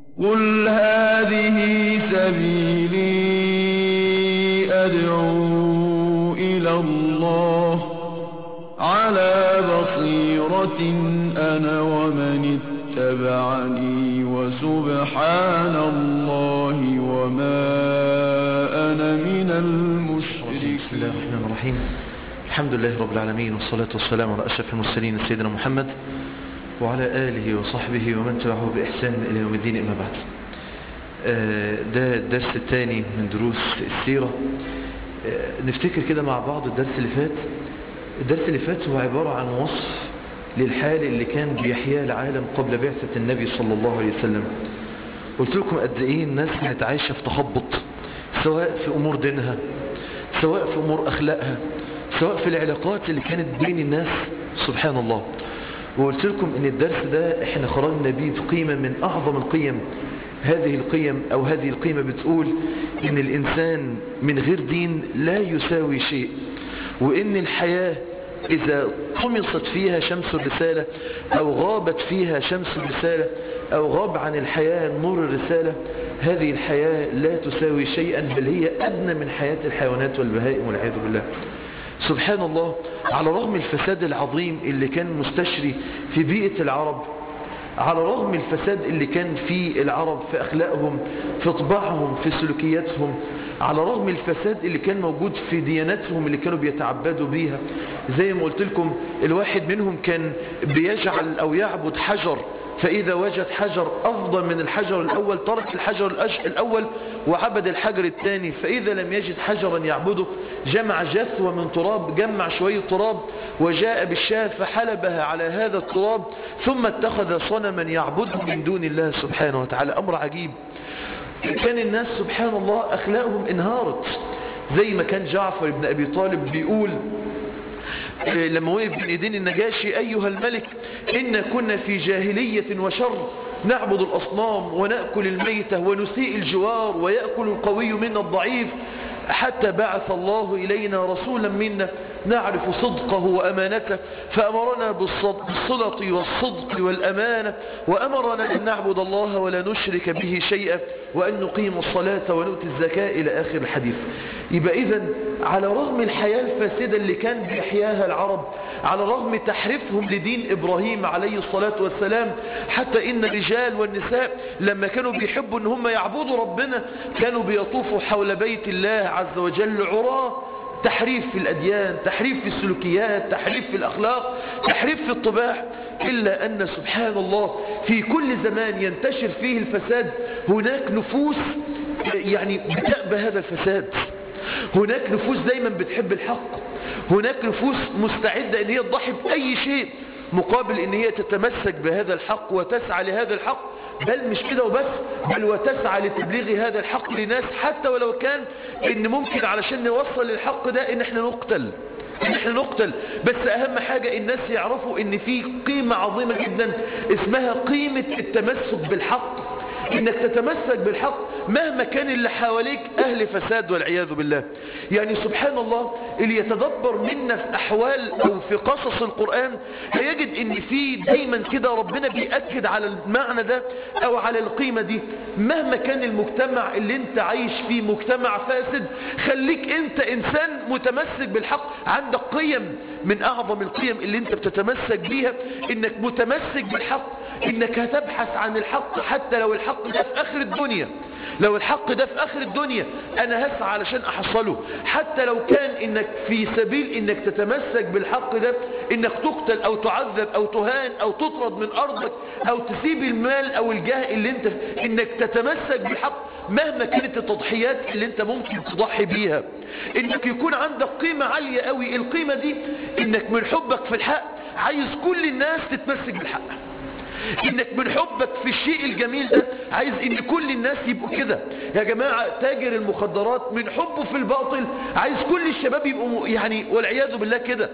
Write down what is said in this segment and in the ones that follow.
قل هذه سبيلي أدعو إلى الله على بصيرة أنا ومن اتبعني وسبحان الله وما أنا من المشركين بسم الله الرحمن الرحيم الحمد لله رب العالمين والصلاة والسلام على أشرف المرسلين سيدنا محمد وعلى آله وصحبه ومن تبعه بإحسان إلى يوم الدين إما بعد ده الدرس الثاني من دروس السيرة نفتكر كده مع بعض الدرس اللي فات الدرس اللي فات هو عبارة عن وصف للحال اللي كان بيحياه العالم قبل بعثة النبي صلى الله عليه وسلم قلت لكم قد ايه الناس كانت عايشة في تخبط سواء في امور دينها سواء في امور اخلاقها سواء في العلاقات اللي كانت بين الناس سبحان الله وقلت لكم ان الدرس ده احنا خرجنا بيه في قيمة من اعظم القيم هذه القيم او هذه القيمة بتقول ان الانسان من غير دين لا يساوي شيء وان الحياة إذا طمست فيها شمس الرسالة أو غابت فيها شمس الرسالة أو غاب عن الحياة نور الرسالة هذه الحياة لا تساوي شيئا بل هي أدنى من حياة الحيوانات والبهائم والعياذ بالله سبحان الله على رغم الفساد العظيم اللي كان مستشري في بيئة العرب على رغم الفساد اللي كان في العرب في أخلاقهم في طباعهم في سلوكياتهم على رغم الفساد اللي كان موجود في دياناتهم اللي كانوا بيتعبدوا بيها زي ما قلت لكم الواحد منهم كان بيجعل أو يعبد حجر فإذا وجد حجر أفضل من الحجر الأول ترك الحجر الأول وعبد الحجر الثاني فإذا لم يجد حجرا يعبده جمع جثوة من تراب جمع شوية تراب وجاء بالشاة فحلبها على هذا التراب ثم اتخذ صنما يعبده من دون الله سبحانه وتعالى أمر عجيب كان الناس سبحان الله أخلاقهم انهارت زي ما كان جعفر بن أبي طالب بيقول لما وقف بين ايدين النجاشي أيها الملك إن كنا في جاهلية وشر نعبد الأصنام ونأكل الميتة ونسيء الجوار ويأكل القوي منا الضعيف حتى بعث الله إلينا رسولا منا نعرف صدقه وأمانته فأمرنا بالصلة والصدق والأمانة وأمرنا أن نعبد الله ولا نشرك به شيئا وأن نقيم الصلاة ونؤتي الزكاة إلى آخر الحديث يبقى إذن على رغم الحياة الفاسدة اللي كان بيحياها العرب على رغم تحريفهم لدين إبراهيم عليه الصلاة والسلام حتى إن الرجال والنساء لما كانوا بيحبوا أن هم يعبدوا ربنا كانوا بيطوفوا حول بيت الله عز وجل عراه تحريف في الأديان تحريف في السلوكيات تحريف في الأخلاق تحريف في الطباع إلا أن سبحان الله في كل زمان ينتشر فيه الفساد هناك نفوس يعني بتأبى هذا الفساد هناك نفوس دايما بتحب الحق هناك نفوس مستعدة ان هي تضحي بأي شيء مقابل ان هي تتمسك بهذا الحق وتسعى لهذا الحق بل مش كده وبس بل وتسعى لتبليغ هذا الحق لناس حتى ولو كان ان ممكن علشان نوصل للحق ده ان احنا نقتل ان احنا نقتل بس اهم حاجة الناس يعرفوا ان في قيمة عظيمة جدا اسمها قيمة التمسك بالحق انك تتمسك بالحق مهما كان اللي حواليك اهل فساد والعياذ بالله يعني سبحان الله اللي يتدبر منا في احوال او في قصص القرآن هيجد ان في دايما كده ربنا بيأكد على المعنى ده او على القيمة دي مهما كان المجتمع اللي انت عايش فيه مجتمع فاسد خليك انت انسان متمسك بالحق عندك قيم من اعظم القيم اللي انت بتتمسك بيها انك متمسك بالحق انك هتبحث عن الحق حتى لو الحق ده في اخر الدنيا لو الحق ده في اخر الدنيا انا هسعى علشان احصله حتى لو كان انك في سبيل انك تتمسك بالحق ده انك تقتل او تعذب او تهان او تطرد من ارضك او تسيب المال او الجاه اللي انت انك تتمسك بالحق مهما كانت التضحيات اللي انت ممكن تضحي بيها انك يكون عندك قيمة عالية قوي القيمة دي انك من حبك في الحق عايز كل الناس تتمسك بالحق انك من حبك في الشيء الجميل ده عايز ان كل الناس يبقوا كده يا جماعة تاجر المخدرات من حبه في الباطل عايز كل الشباب يبقوا يعني والعياذ بالله كده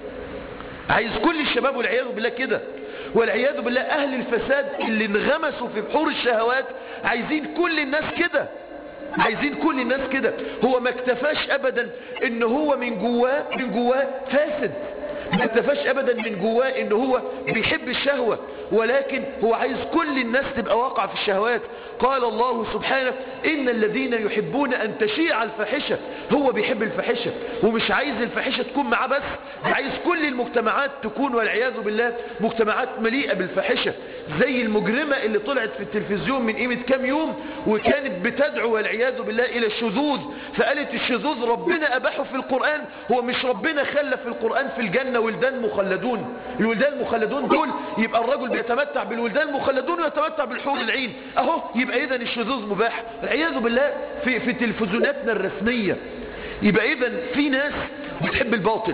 عايز كل الشباب والعياذ بالله كده والعياذ بالله اهل الفساد اللي انغمسوا في بحور الشهوات عايزين كل الناس كده عايزين كل الناس كده هو ما اكتفاش ابدا ان هو من جواه من جواه فاسد ما اكتفاش ابدا من جواه ان هو بيحب الشهوة ولكن هو عايز كل الناس تبقى واقع في الشهوات قال الله سبحانه ان الذين يحبون ان تشيع الفاحشة هو بيحب الفاحشة ومش عايز الفاحشة تكون معاه بس عايز كل المجتمعات تكون والعياذ بالله مجتمعات مليئة بالفاحشة زي المجرمة اللي طلعت في التلفزيون من قيمة كام يوم وكانت بتدعو والعياذ بالله الى الشذوذ فقالت الشذوذ ربنا اباحه في القرآن هو مش ربنا خلى في القرآن في الجنة ولدان مخلدون الولدان المخلدون دول يبقى الرجل بيتمتع بالولدان المخلدون ويتمتع بالحور العين اهو يبقى اذا الشذوذ مباح والعياذ بالله في, في تلفزيوناتنا الرسمية يبقى اذا في ناس بتحب الباطل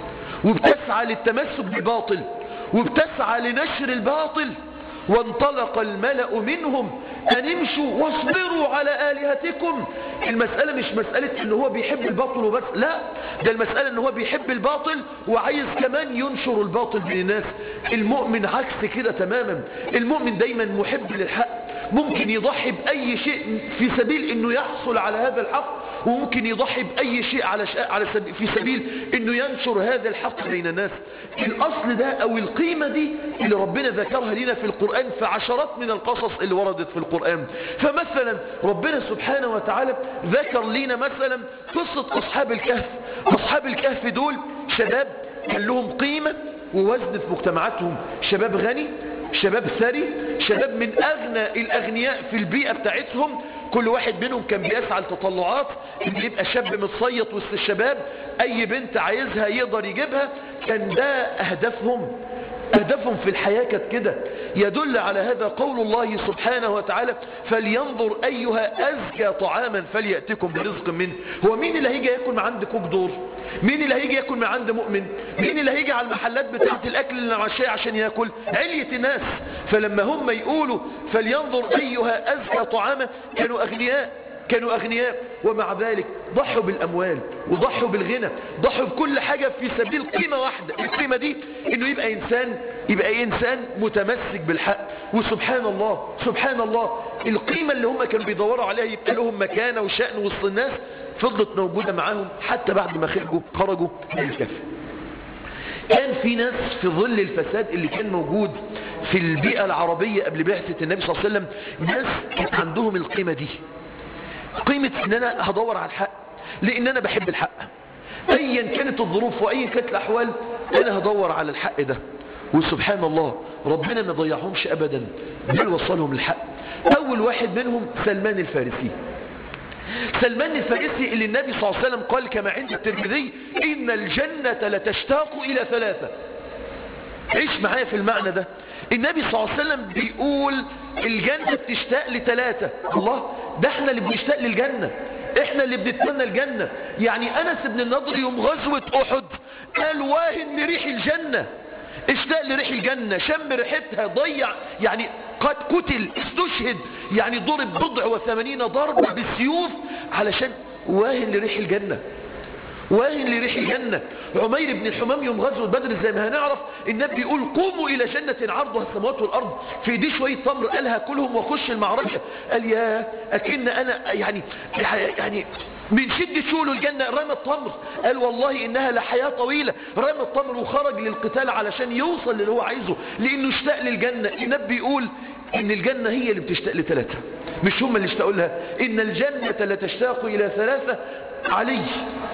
وبتسعى للتمسك بالباطل وبتسعى لنشر الباطل وانطلق الملأ منهم أن امشوا واصبروا على آلهتكم المسألة مش مسألة ان هو بيحب الباطل وبس لا ده المسألة ان هو بيحب الباطل وعايز كمان ينشر الباطل بين الناس المؤمن عكس كده تماما المؤمن دايما محب للحق ممكن يضحي بأي شيء في سبيل انه يحصل على هذا الحق وممكن يضحي بأي شيء على ش... على سبيل في سبيل انه ينشر هذا الحق بين الناس الاصل ده او القيمة دي اللي ربنا ذكرها لنا في القرآن في عشرات من القصص اللي وردت في القرآن فمثلا ربنا سبحانه وتعالى ذكر لنا مثلا قصة اصحاب الكهف اصحاب الكهف دول شباب كان لهم قيمة ووزن في مجتمعاتهم شباب غني شباب ثري شباب من أغنى الأغنياء في البيئة بتاعتهم كل واحد منهم كان بيسعى لتطلعات ان يبقى شاب متصيط وسط الشباب اي بنت عايزها يقدر يجيبها كان ده اهدافهم أهدافهم في الحياة كانت كده يدل على هذا قول الله سبحانه وتعالى فلينظر أيها أزكى طعاما فليأتكم برزق منه هو مين اللي هيجي يأكل من عند كوك دور مين اللي هيجي يأكل من عند مؤمن مين اللي هيجي على المحلات بتاعة الأكل اللي مع الشاي عشان يأكل علية الناس فلما هم يقولوا فلينظر أيها أزكى طعاما كانوا أغنياء كانوا أغنياء ومع ذلك ضحوا بالأموال وضحوا بالغنى ضحوا بكل حاجة في سبيل قيمة واحدة القيمة دي انه يبقى انسان يبقى انسان متمسك بالحق وسبحان الله سبحان الله القيمة اللي هم كانوا بيدوروا عليها يبقى لهم مكانة وشأن وسط الناس فضلت موجودة معاهم حتى بعد ما خرجوا خرجوا من الكهف كان في ناس في ظل الفساد اللي كان موجود في البيئة العربية قبل بعثة النبي صلى الله عليه وسلم ناس كانت عندهم القيمة دي قيمة ان انا هدور على الحق لان انا بحب الحق ايا كانت الظروف وايا كانت الاحوال انا هدور على الحق ده وسبحان الله ربنا ما ضيعهمش ابدا بل وصلهم للحق اول واحد منهم سلمان الفارسي سلمان الفارسي اللي النبي صلى الله عليه وسلم قال كما عند الترمذي ان الجنة لتشتاق الى ثلاثة عيش معايا في المعنى ده النبي صلى الله عليه وسلم بيقول الجنة بتشتاق لثلاثة الله ده احنا اللي بنشتاق للجنة احنا اللي بنتمنى الجنة يعني انس بن النضر يوم غزوة احد قال واهن لريح الجنة اشتاق لريح الجنة شم ريحتها ضيع يعني قد قتل استشهد يعني ضرب بضع وثمانين ضربة بالسيوف علشان واهن لريح الجنة واهن لريح الجنة عمير بن الحمام يوم غزوة بدر زي ما هنعرف النبي يقول قوموا إلى جنة عرضها السماوات والأرض في دي شوية تمر قالها كلهم وخش المعركة قال يا أكن أنا يعني يعني من شدة شوله الجنة رمى التمر قال والله إنها لحياة طويلة رمى التمر وخرج للقتال علشان يوصل للي هو عايزه لأنه اشتاق للجنة النبي يقول إن الجنة هي اللي بتشتاق لثلاثة مش هم اللي اشتاقوا لها إن الجنة لتشتاق إلى ثلاثة علي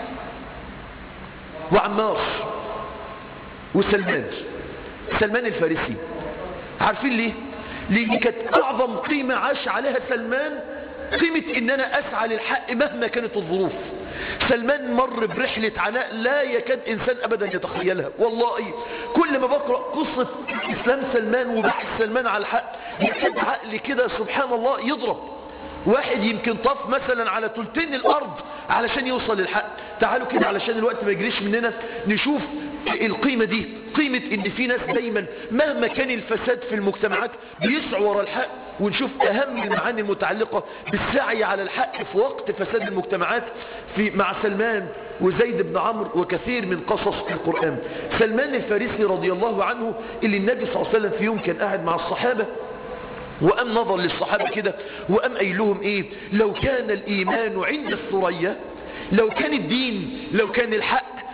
وعمار وسلمان سلمان الفارسي عارفين ليه لان كانت اعظم قيمة عاش عليها سلمان قيمة ان انا اسعى للحق مهما كانت الظروف سلمان مر برحلة عناء لا يكاد انسان ابدا يتخيلها والله كل ما بقرأ قصة اسلام سلمان وبحث سلمان على الحق يكاد عقلي كده سبحان الله يضرب واحد يمكن طاف مثلا على تلتين الارض علشان يوصل للحق تعالوا كده علشان الوقت ما يجريش مننا نشوف القيمة دي قيمة ان في ناس دايما مهما كان الفساد في المجتمعات بيسعوا ورا الحق ونشوف اهم المعاني المتعلقة بالسعي على الحق في وقت فساد المجتمعات في مع سلمان وزيد بن عمرو وكثير من قصص القرآن سلمان الفارسي رضي الله عنه اللي النبي صلى الله عليه وسلم في يوم كان قاعد مع الصحابة وقام نظر للصحابة كده وقام قايل لهم ايه لو كان الايمان عند الثريا لو كان الدين لو كان الحق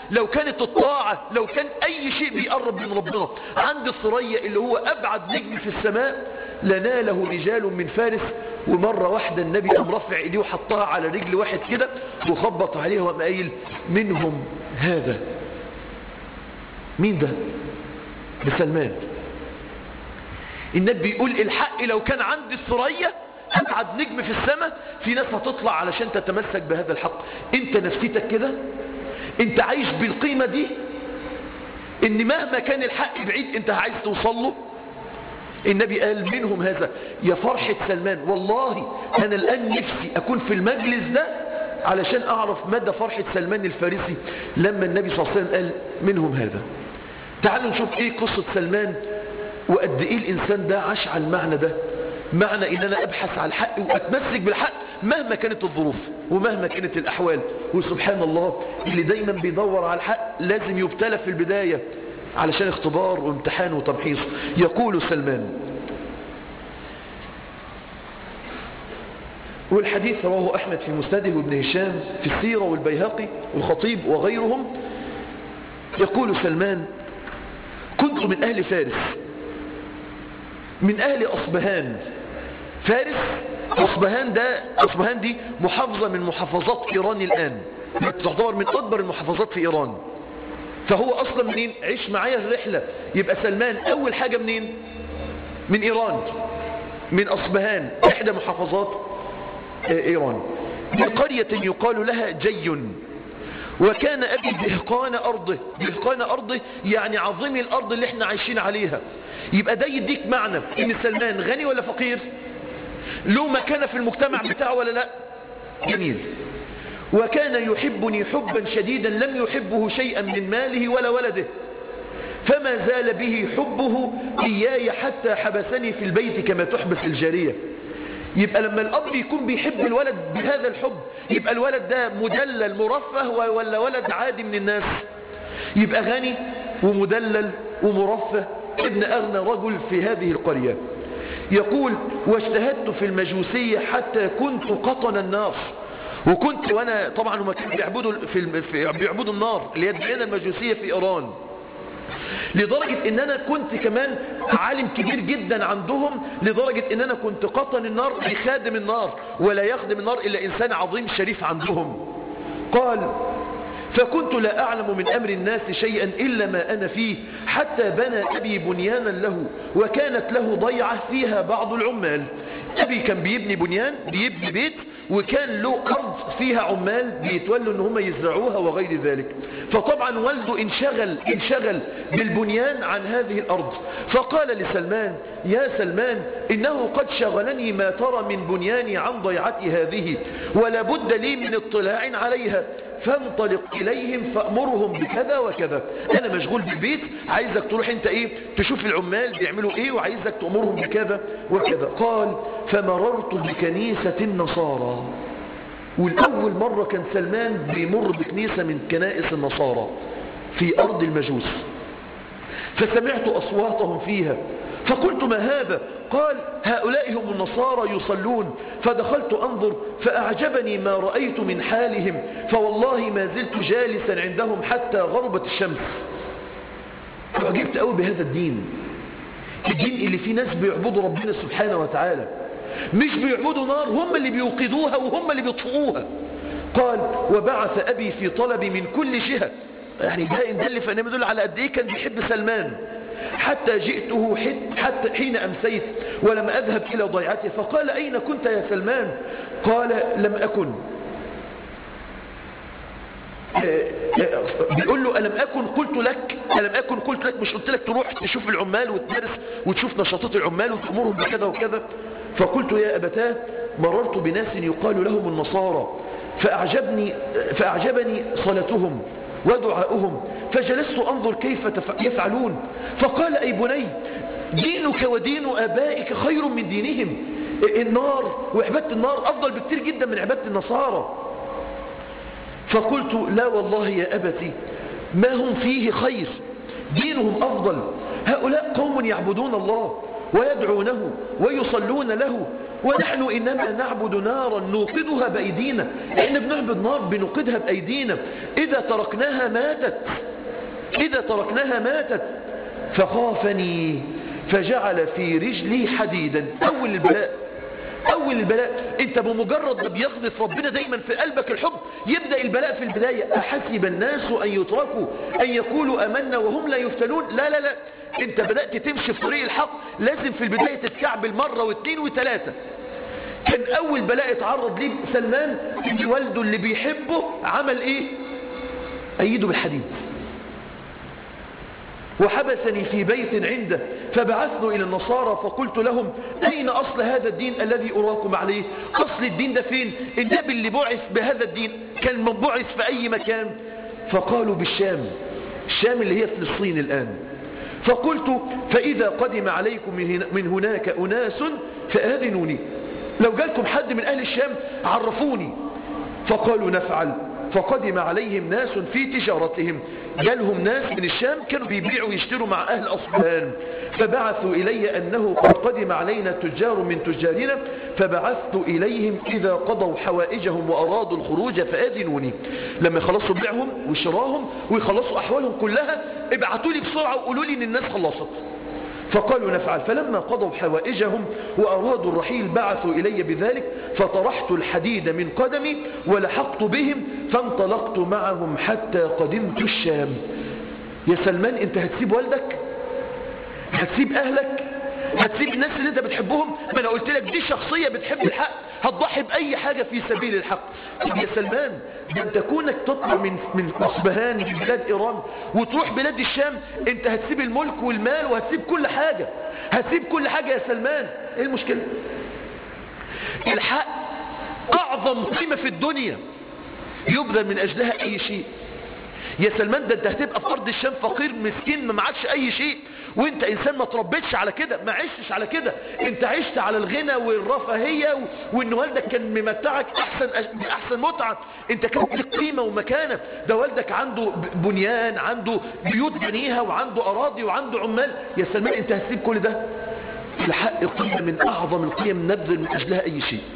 لو كانت الطاعة لو كان أي شيء بيقرب من ربنا عند الثريا اللي هو أبعد نجم في السماء لناله رجال من فارس ومرة واحدة النبي قام رفع ايديه وحطها على رجل واحد كده وخبط عليها وقام قايل منهم هذا مين ده ده سلمان النبي بيقول الحق لو كان عند الثريا أبعد نجم في السماء في ناس هتطلع علشان تتمسك بهذا الحق انت نفسيتك كده انت عايش بالقيمة دي ان مهما كان الحق بعيد انت عايز توصل له النبي قال منهم هذا يا فرحة سلمان والله أنا الآن نفسي أكون في المجلس ده علشان أعرف مدى فرحة سلمان الفارسي لما النبي صلى الله عليه وسلم قال منهم هذا تعالوا نشوف إيه قصة سلمان وقد إيه الإنسان ده عاش على المعنى ده معنى إن أنا أبحث على الحق وأتمسك بالحق مهما كانت الظروف ومهما كانت الأحوال وسبحان الله اللي دايما بيدور على الحق لازم يبتلى في البداية علشان اختبار وامتحان وتمحيص يقول سلمان والحديث رواه أحمد في مسنده وابن هشام في السيرة والبيهقي والخطيب وغيرهم يقول سلمان كنت من أهل فارس من أهل أصبهان فارس أصبهان ده أصبهان دي محافظة من محافظات إيران الآن تعتبر من أكبر المحافظات في إيران فهو أصلا منين عيش معايا الرحلة يبقى سلمان أول حاجة منين من إيران من أصبهان إحدى محافظات إيران من قرية يقال لها جي وكان أبي دهقان أرضه دهقان أرضه يعني عظيم الأرض اللي احنا عايشين عليها يبقى ده يديك معنى إن سلمان غني ولا فقير له مكانة في المجتمع بتاعه ولا لا جميل وكان يحبني حبا شديدا لم يحبه شيئا من ماله ولا ولده فما زال به حبه إياي حتى حبسني في البيت كما تحبس الجارية يبقى لما الأب يكون بيحب الولد بهذا الحب يبقى الولد ده مدلل مرفه ولا ولد عادي من الناس يبقى غني ومدلل ومرفه ابن أغنى رجل في هذه القرية يقول واجتهدت في المجوسية حتى كنت قطن النار وكنت وانا طبعا هم كانوا بيعبدوا في, في بيعبدوا النار اللي هي الديانه المجوسيه في ايران لدرجة ان انا كنت كمان عالم كبير جدا عندهم لدرجة ان انا كنت قطن النار لخادم النار ولا يخدم النار الا انسان عظيم شريف عندهم قال فكنت لا أعلم من أمر الناس شيئا إلا ما أنا فيه حتى بنى أبي بنيانا له وكانت له ضيعة فيها بعض العمال أبي كان بيبني بنيان بيبني بيت وكان له أرض فيها عمال بيتولوا ان هم يزرعوها وغير ذلك فطبعا والده انشغل, انشغل بالبنيان عن هذه الأرض فقال لسلمان يا سلمان إنه قد شغلني ما ترى من بنياني عن ضيعتي هذه ولا بد لي من اطلاع عليها فانطلق إليهم فأمرهم بكذا وكذا أنا مشغول بالبيت عايزك تروح انت ايه تشوف العمال بيعملوا ايه وعايزك تأمرهم بكذا وكذا قال فمررت بكنيسة النصارى والأول مرة كان سلمان بيمر بكنيسة من كنائس النصارى في أرض المجوس فسمعت أصواتهم فيها فقلت ما هذا قال هؤلاء هم النصارى يصلون فدخلت أنظر فأعجبني ما رأيت من حالهم فوالله ما زلت جالسا عندهم حتى غربت الشمس فأجبت قوي بهذا الدين الدين اللي فيه ناس بيعبدوا ربنا سبحانه وتعالى مش بيعبدوا نار هم اللي بيوقدوها وهم اللي بيطفئوها قال وبعث أبي في طلبي من كل جهة يعني ده إن دل فأنا يدل على قد إيه كان بيحب سلمان حتى جئته حتى حين أمسيت ولم أذهب إلى ضيعته فقال أين كنت يا سلمان قال لم أكن بيقول له ألم أكن قلت لك ألم أكن قلت لك مش قلت لك تروح تشوف العمال وتدرس وتشوف نشاطات العمال وتأمرهم بكذا وكذا فقلت يا أبتاه مررت بناس يقال لهم النصارى فأعجبني فأعجبني صلاتهم ودعاؤهم فجلست أنظر كيف يفعلون فقال أي بني دينك ودين آبائك خير من دينهم النار وعبادة النار أفضل بكتير جدا من عبادة النصارى فقلت لا والله يا أبتي ما هم فيه خير دينهم أفضل هؤلاء قوم يعبدون الله ويدعونه ويصلون له ونحن إنما نعبد نارا نوقدها بأيدينا إحنا بنعبد نار بنوقدها بأيدينا إذا تركناها ماتت إذا تركناها ماتت فخافني فجعل في رجلي حديدا أول البلاء أول البلاء أنت بمجرد ما بيقذف ربنا دايما في قلبك الحب يبدأ البلاء في البداية أحسب الناس أن يتركوا أن يقولوا أمنا وهم لا يفتنون لا لا لا أنت بدأت تمشي في طريق الحق لازم في البداية تتكعبل مرة واثنين وثلاثة كان أول بلاء اتعرض ليه سلمان إن والده اللي بيحبه عمل إيه أيده بالحديد وحبسني في بيت عنده فبعثت إلى النصارى فقلت لهم أين أصل هذا الدين الذي أراكم عليه أصل الدين ده فين النبي اللي بعث بهذا الدين كان منبعث في أي مكان فقالوا بالشام الشام اللي هي فلسطين الآن فقلت فإذا قدم عليكم من هناك أناس فآذنوني لو جالكم حد من أهل الشام عرفوني فقالوا نفعل فقدم عليهم ناس في تجارتهم جالهم ناس من الشام كانوا بيبيعوا ويشتروا مع أهل أصبهان فبعثوا إلي أنه قد قدم علينا تجار من تجارنا فبعثت إليهم إذا قضوا حوائجهم وأرادوا الخروج فآذنوني لما يخلصوا بيعهم وشراهم ويخلصوا أحوالهم كلها ابعتوا لي بسرعة وقولوا لي إن الناس خلصت فقالوا نفعل فلما قضوا حوائجهم وأرادوا الرحيل بعثوا إلي بذلك فطرحت الحديد من قدمي ولحقت بهم فانطلقت معهم حتى قدمت الشام يا سلمان انت هتسيب والدك هتسيب أهلك هتسيب الناس اللي انت بتحبهم ما انا قلت لك دي شخصية بتحب الحق هتضحي بأي حاجة في سبيل الحق يا سلمان ان تكونك تطلع من من اصبهان من بلاد ايران وتروح بلاد الشام انت هتسيب الملك والمال وهتسيب كل حاجة هتسيب كل حاجة يا سلمان ايه المشكلة الحق اعظم قيمة في الدنيا يبذل من اجلها اي شيء يا سلمان ده انت هتبقى في ارض الشام فقير مسكين ما معكش اي شيء وانت انسان ما تربيتش على كده ما عشتش على كده انت عشت على الغنى والرفاهية وان والدك كان ممتعك احسن احسن متعة انت كان لك قيمة ومكانة ده والدك عنده بنيان عنده بيوت بنيها وعنده اراضي وعنده عمال يا سلمان انت هتسيب كل ده الحق قيمة من اعظم القيم نبذل من اجلها اي شيء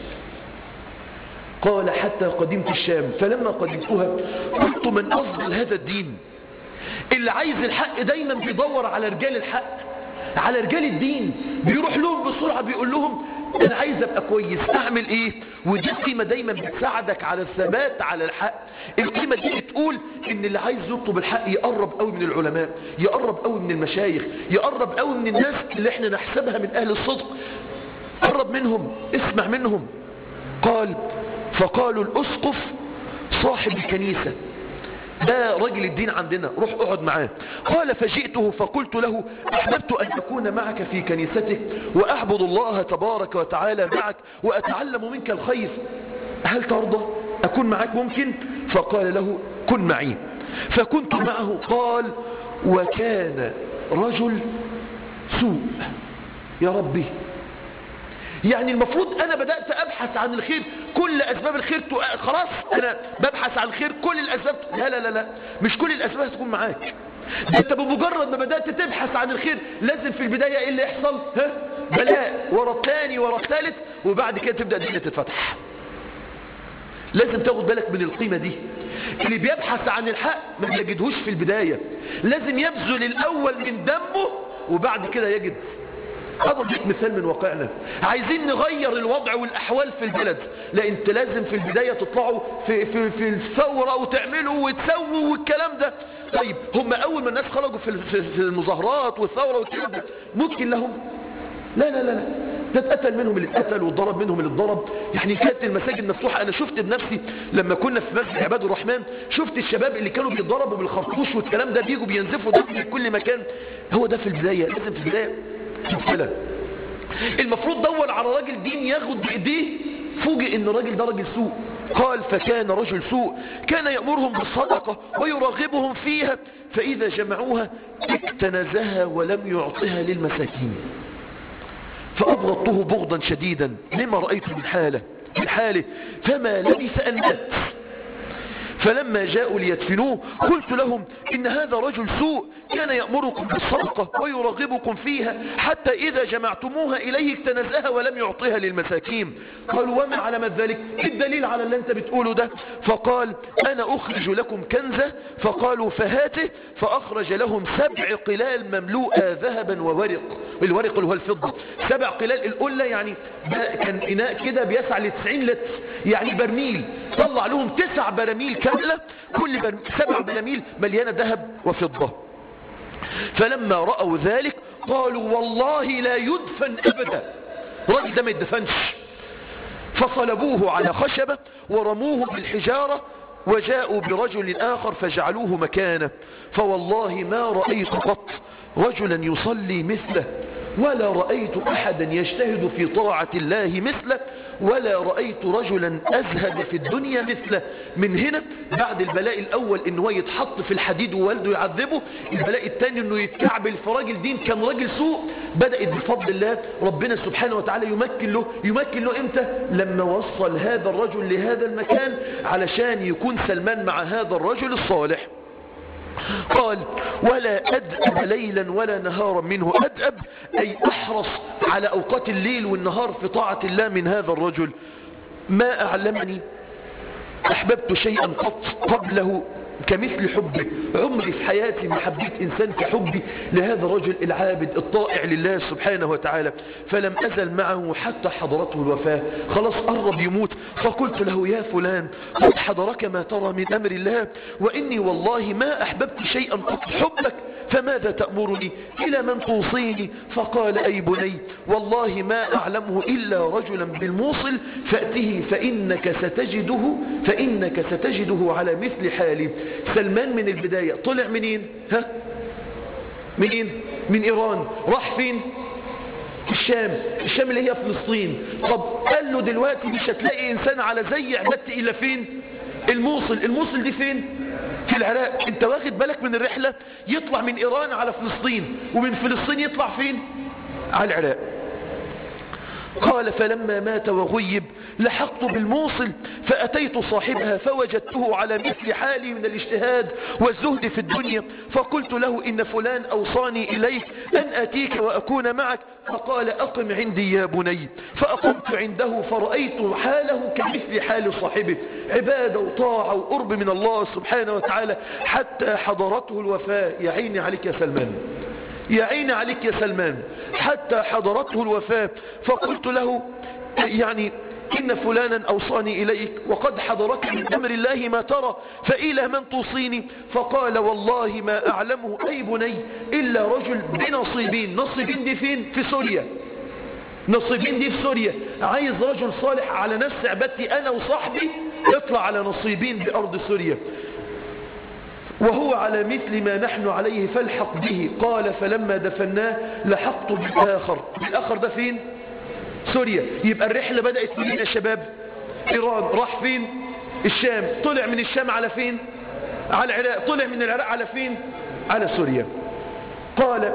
قال حتى قدمت الشام فلما قدمتها قلت من أفضل هذا الدين اللي عايز الحق دايما بيدور على رجال الحق على رجال الدين بيروح لهم بسرعة بيقول لهم انا عايز ابقى كويس اعمل ايه ودي قيمة دايما بتساعدك على الثبات على الحق القيمة دي بتقول ان اللي عايز يطلب الحق يقرب قوي من العلماء يقرب قوي من المشايخ يقرب قوي من الناس اللي احنا نحسبها من اهل الصدق قرب منهم اسمع منهم قال فقالوا الأسقف صاحب الكنيسة ده رجل الدين عندنا روح اقعد معاه قال فجئته فقلت له أحببت أن أكون معك في كنيستك وأعبد الله تبارك وتعالى معك وأتعلم منك الخير هل ترضى أكون معك ممكن فقال له كن معي فكنت معه قال وكان رجل سوء يا ربي يعني المفروض انا بدأت ابحث عن الخير كل اسباب الخير تو... خلاص انا ببحث عن الخير كل الاسباب لا لا لا لا مش كل الاسباب هتكون معاك ده انت بمجرد ما بدأت تبحث عن الخير لازم في البداية ايه اللي يحصل ها بلاء ورا الثاني ورا الثالث وبعد كده تبدأ الدنيا تتفتح لازم تاخد بالك من القيمة دي اللي بيبحث عن الحق ما بيجدهوش في البداية لازم يبذل الاول من دمه وبعد كده يجد اضرب لك مثال من واقعنا عايزين نغير الوضع والاحوال في البلد لا انت لازم في البداية تطلعوا في, في, في الثورة وتعملوا وتسووا والكلام ده طيب هم اول ما الناس خرجوا في, في المظاهرات والثورة والكلام ده ممكن لهم لا لا لا لا ده اتقتل منهم اللي اتقتل واتضرب منهم اللي اتضرب يعني كانت المساجد مفتوحة انا شفت بنفسي لما كنا في مسجد عباد الرحمن شفت الشباب اللي كانوا بيتضربوا بالخرطوش والكلام ده بيجوا بينزفوا دم في كل مكان هو ده في البداية لازم في البداية مشكلة المفروض دور على راجل دين ياخد بايديه فوجئ ان الراجل ده راجل سوء قال فكان رجل سوء كان يأمرهم بالصدقة ويراغبهم فيها فإذا جمعوها اكتنزها ولم يعطها للمساكين فأبغضته بغضا شديدا لما رأيت من حاله من حاله فما لبث أن مات فلما جاءوا ليدفنوه قلت لهم إن هذا رجل سوء كان يأمركم بالصدقة ويرغبكم فيها حتى إذا جمعتموها إليه اكتنزها ولم يعطيها للمساكين قالوا وما علامة ذلك إيه الدليل على اللي أنت بتقوله ده فقال أنا أخرج لكم كنزة فقالوا فهاته فأخرج لهم سبع قلال مملوءة ذهبا وورق الورق اللي هو الفضة سبع قلال القلة يعني ده كان إناء كده بيسع ل 90 لتر يعني برميل طلع لهم تسع براميل كاملة كل برميل سبع براميل مليانة ذهب وفضة فلما رأوا ذلك قالوا والله لا يدفن أبدا الراجل ده ما يدفنش فصلبوه على خشبة ورموه بالحجارة وجاءوا برجل آخر فجعلوه مكانه فوالله ما رأيت قط رجلا يصلي مثله ولا رأيت أحدا يجتهد في طاعة الله مثله ولا رأيت رجلا أزهد في الدنيا مثله من هنا بعد البلاء الأول إنه يتحط في الحديد ووالده يعذبه البلاء الثاني إنه يتكعبل في راجل دين كان راجل سوء بدأت بفضل الله ربنا سبحانه وتعالى يمكن له يمكن له إمتى لما وصل هذا الرجل لهذا المكان علشان يكون سلمان مع هذا الرجل الصالح قال ولا أدأب ليلا ولا نهارا منه أدأب أي أحرص على أوقات الليل والنهار في طاعة الله من هذا الرجل ما أعلمني أحببت شيئا قط قبله كمثل حبي عمري في حياتي ما حبيت إنسان كحبي لهذا الرجل العابد الطائع لله سبحانه وتعالى فلم أزل معه حتى حضرته الوفاة خلاص قرب يموت فقلت له يا فلان قد حضرك ما ترى من أمر الله وإني والله ما أحببت شيئا قط حبك فماذا تأمرني إلى من توصيني فقال أي بني والله ما أعلمه إلا رجلا بالموصل فأته فإنك ستجده فإنك ستجده على مثل حالي سلمان من البداية طلع منين ها منين من إيران راح فين الشام الشام اللي هي فلسطين طب قال له دلوقتي مش هتلاقي إنسان على زي عبادتي إلا فين الموصل الموصل دي فين في العراق انت واخد بالك من الرحلة يطلع من ايران على فلسطين ومن فلسطين يطلع فين على العراق قال فلما مات وغيب لحقت بالموصل فأتيت صاحبها فوجدته على مثل حالي من الاجتهاد والزهد في الدنيا فقلت له إن فلان أوصاني إليك أن أتيك وأكون معك فقال أقم عندي يا بني فأقمت عنده فرأيت حاله كمثل حال صاحبه عبادة وطاعة وقرب من الله سبحانه وتعالى حتى حضرته الوفاة يا عيني عليك يا سلمان يا عيني عليك يا سلمان حتى حضرته الوفاة فقلت له يعني إن فلانا أوصاني إليك وقد حضرك من أمر الله ما ترى فإلى من توصيني فقال والله ما أعلمه أي بني إلا رجل بنصيبين نصيبين دي فين في سوريا نصيبين دي في سوريا عايز رجل صالح على نفس عبادتي أنا وصاحبي اطلع على نصيبين بأرض سوريا وهو على مثل ما نحن عليه فالحق به قال فلما دفناه لحقت بالآخر الآخر ده فين سوريا يبقى الرحلة بدأت منين يا شباب إيران راح فين الشام طلع من الشام على فين على العراق طلع من العراق على فين على سوريا قال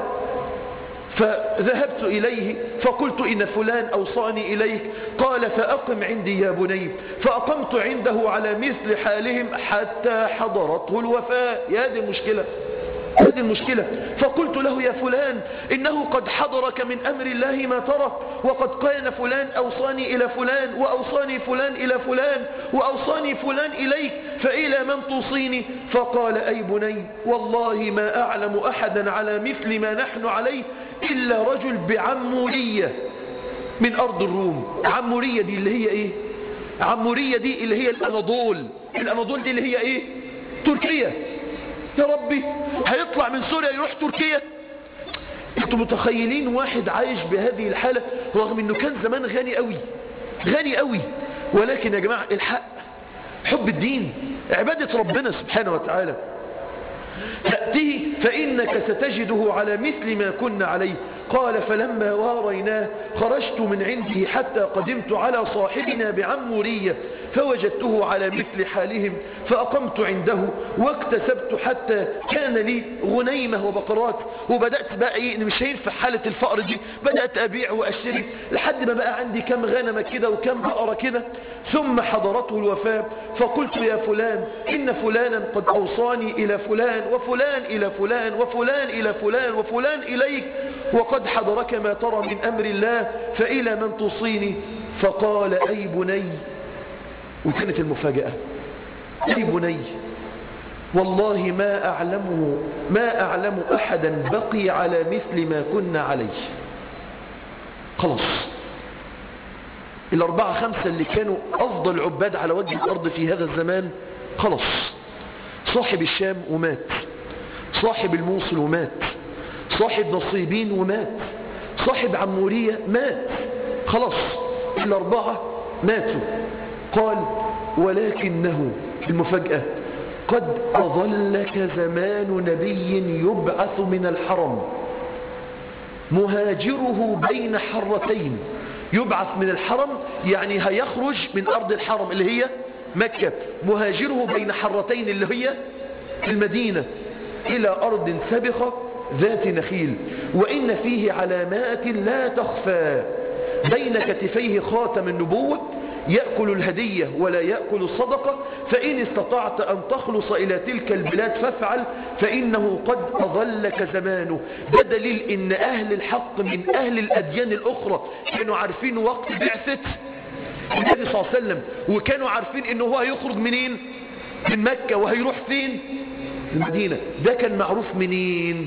فذهبت إليه فقلت إن فلان أوصاني إليك قال فأقم عندي يا بني فأقمت عنده على مثل حالهم حتى حضرته الوفاة يا دي المشكلة هذه المشكلة فقلت له يا فلان إنه قد حضرك من أمر الله ما ترى وقد كان فلان أوصاني إلى فلان وأوصاني فلان إلى فلان وأوصاني فلان إليك فإلى من توصيني فقال أي بني والله ما أعلم أحدا على مثل ما نحن عليه إلا رجل بعمورية من أرض الروم عمورية دي اللي هي إيه عمورية دي اللي هي الأناضول الأناضول دي اللي هي إيه تركيا يا ربي هيطلع من سوريا يروح تركيا انتوا متخيلين واحد عايش بهذه الحالة رغم انه كان زمان غني قوي غني قوي ولكن يا جماعة الحق حب الدين عبادة ربنا سبحانه وتعالى فأته فإنك ستجده على مثل ما كنا عليه قال فلما واريناه خرجت من عنده حتى قدمت على صاحبنا بعمورية فوجدته على مثل حالهم فأقمت عنده واكتسبت حتى كان لي غنيمة وبقرات وبدأت بقى إيه مش هينفع حالة الفقر دي بدأت أبيع وأشتري لحد ما بقى عندي كم غنمة كده وكم بقرة كده ثم حضرته الوفاة فقلت يا فلان إن فلانا قد أوصاني إلى فلان وفلان إلى فلان وفلان إلى فلان وفلان إليك وقد حضرك ما ترى من أمر الله فإلى من تصيني فقال أي بني وكانت المفاجأة أي بني والله ما أعلمه ما أعلم أحدا بقي على مثل ما كنا عليه خلاص الأربعة خمسة اللي كانوا أفضل عباد على وجه الأرض في هذا الزمان خلاص صاحب الشام ومات صاحب الموصل ومات صاحب نصيبين ومات صاحب عمورية مات خلاص الأربعة ماتوا قال ولكنه المفاجأة قد أظلك زمان نبي يبعث من الحرم مهاجره بين حرتين يبعث من الحرم يعني هيخرج من أرض الحرم اللي هي مكة مهاجره بين حرتين اللي هي المدينة إلى أرض سبخة ذات نخيل وإن فيه علامات لا تخفى بين كتفيه خاتم النبوة يأكل الهدية ولا يأكل الصدقة فإن استطعت أن تخلص إلى تلك البلاد فافعل فإنه قد أظلك زمانه ده دليل إن أهل الحق من أهل الأديان الأخرى كانوا عارفين وقت بعثة النبي صلى الله عليه وسلم وكانوا عارفين إنه هو هيخرج منين من مكة وهيروح فين المدينة ده كان معروف منين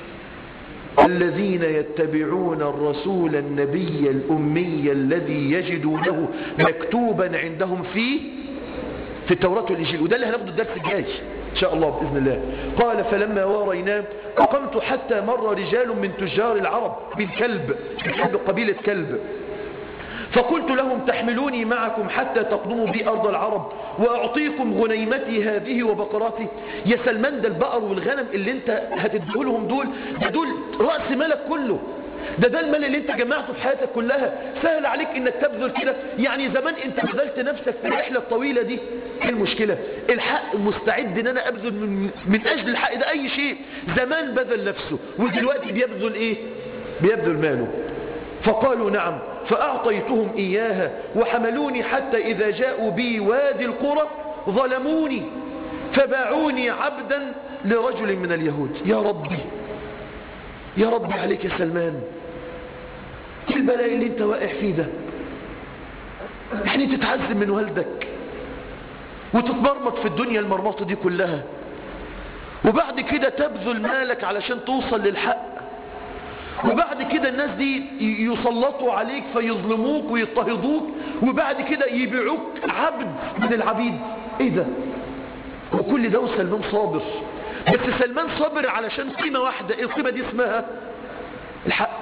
الذين يتبعون الرسول النبي الأمي الذي يجدونه مكتوبا عندهم في في التوراة والإنجيل وده اللي هناخده الدرس الجاي إن شاء الله بإذن الله قال فلما واريناه أقمت حتى مر رجال من تجار العرب بالكلب الكلب قبيلة كلب فقلت لهم تحملوني معكم حتى تقدموا بي أرض العرب وأعطيكم غنيمتي هذه وبقراتي يا سلمان ده البقر والغنم اللي انت هتديهولهم دول ده دول رأس مالك كله ده ده المال اللي انت جمعته في حياتك كلها سهل عليك انك تبذل كده يعني زمان انت بذلت نفسك في الرحلة الطويلة دي ايه المشكلة الحق مستعد ان انا ابذل من, من اجل الحق ده اي شيء زمان بذل نفسه ودلوقتي بيبذل ايه بيبذل ماله فقالوا نعم فأعطيتهم إياها وحملوني حتى إذا جاءوا بي وادي القرى ظلموني فباعوني عبدا لرجل من اليهود يا ربي يا ربي عليك يا سلمان ايه البلاء اللي انت واقع فيه ده يعني تتعذب من والدك وتتمرمط في الدنيا المرمطة دي كلها وبعد كده تبذل مالك علشان توصل للحق وبعد كده الناس دي يسلطوا عليك فيظلموك ويضطهدوك وبعد كده يبيعوك عبد من العبيد ايه ده وكل ده وسلمان صابر بس سلمان صابر علشان قيمة واحدة ايه القيمة دي اسمها الحق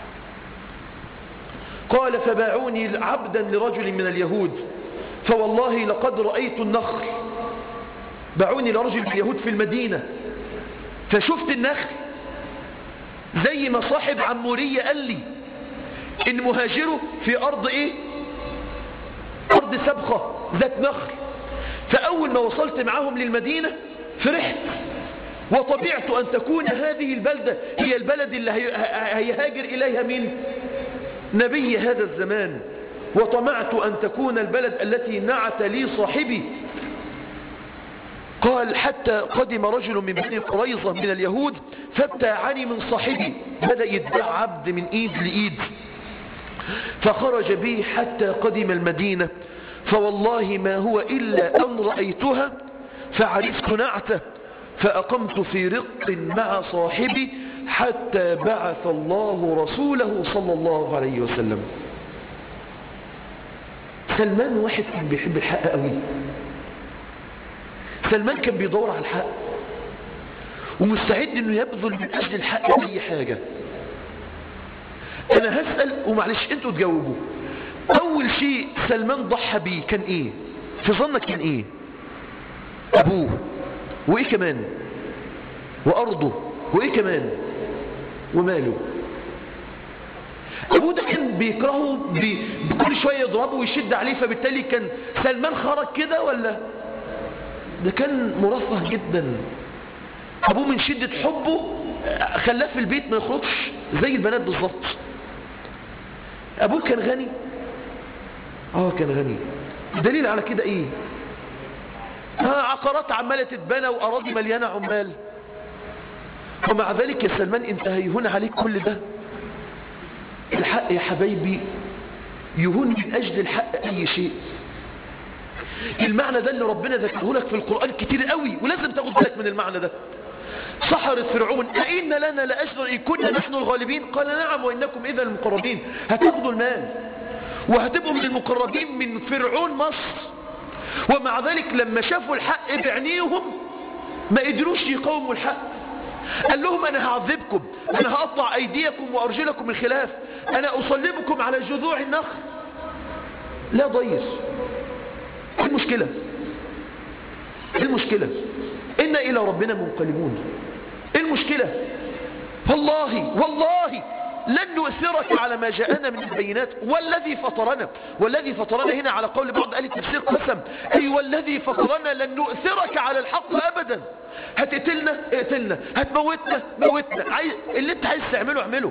قال فباعوني عبدا لرجل من اليهود فوالله لقد رأيت النخل باعوني لرجل من اليهود في المدينة فشفت النخل زي ما صاحب عمورية قال لي ان مهاجره في ارض ايه ارض سبخة ذات نخل فاول ما وصلت معاهم للمدينة فرحت وطبيعت ان تكون هذه البلدة هي البلد اللي هيهاجر اليها من نبي هذا الزمان وطمعت ان تكون البلد التي نعت لي صاحبي قال حتى قدم رجل من بني قريظة من اليهود فابتاعني من صاحبي بدأ يدعى عبد من ايد لايد فخرج بي حتى قدم المدينة فوالله ما هو إلا أن رأيتها فعرفت نعته فأقمت في رق مع صاحبي حتى بعث الله رسوله صلى الله عليه وسلم سلمان واحد كان بيحب الحق قوي سلمان كان بيدور على الحق ومستعد انه يبذل من اجل الحق اي حاجة انا هسأل ومعلش انتوا تجاوبوا اول شيء سلمان ضحى بيه كان ايه في ظنك كان ايه ابوه وايه كمان وأرضه وإيه كمان وماله أبوه ده كان بيكرهه بي... بكل شوية يضربه ويشد عليه فبالتالي كان سلمان خرج كده ولا ده كان مرفه جدا أبوه من شدة حبه خلاه في البيت ما يخرجش زي البنات بالظبط أبوه كان غني اه كان غني الدليل على كده ايه ها عقارات عمالة تتبنى وأراضي مليانة عمال ومع ذلك يا سلمان انت هيهون عليك كل ده الحق يا حبايبي يهون من أجل الحق أي شيء المعنى ده اللي ربنا ذكره لك في القرآن كتير قوي ولازم تاخد بالك من المعنى ده سحرت فرعون أئن لنا لأجر إن كنا نحن الغالبين قال نعم وإنكم إذا المقربين هتاخدوا المال وهتبقوا من المقربين من فرعون مصر ومع ذلك لما شافوا الحق بعينيهم ما قدروش يقاوموا الحق قال لهم أنا هعذبكم أنا هقطع أيديكم وأرجلكم من خلاف أنا أصلبكم على جذوع النخل لا ضير ايه المشكلة ايه المشكلة إنا إلى ربنا منقلبون ايه المشكلة والله والله لن نؤثرك على ما جاءنا من البينات والذي فطرنا والذي فطرنا هنا على قول بعض أهل التفسير قسم أي والذي فطرنا لن نؤثرك على الحق أبدا هتقتلنا اقتلنا هتموتنا موتنا عايز اللي انت عايز تعمله اعمله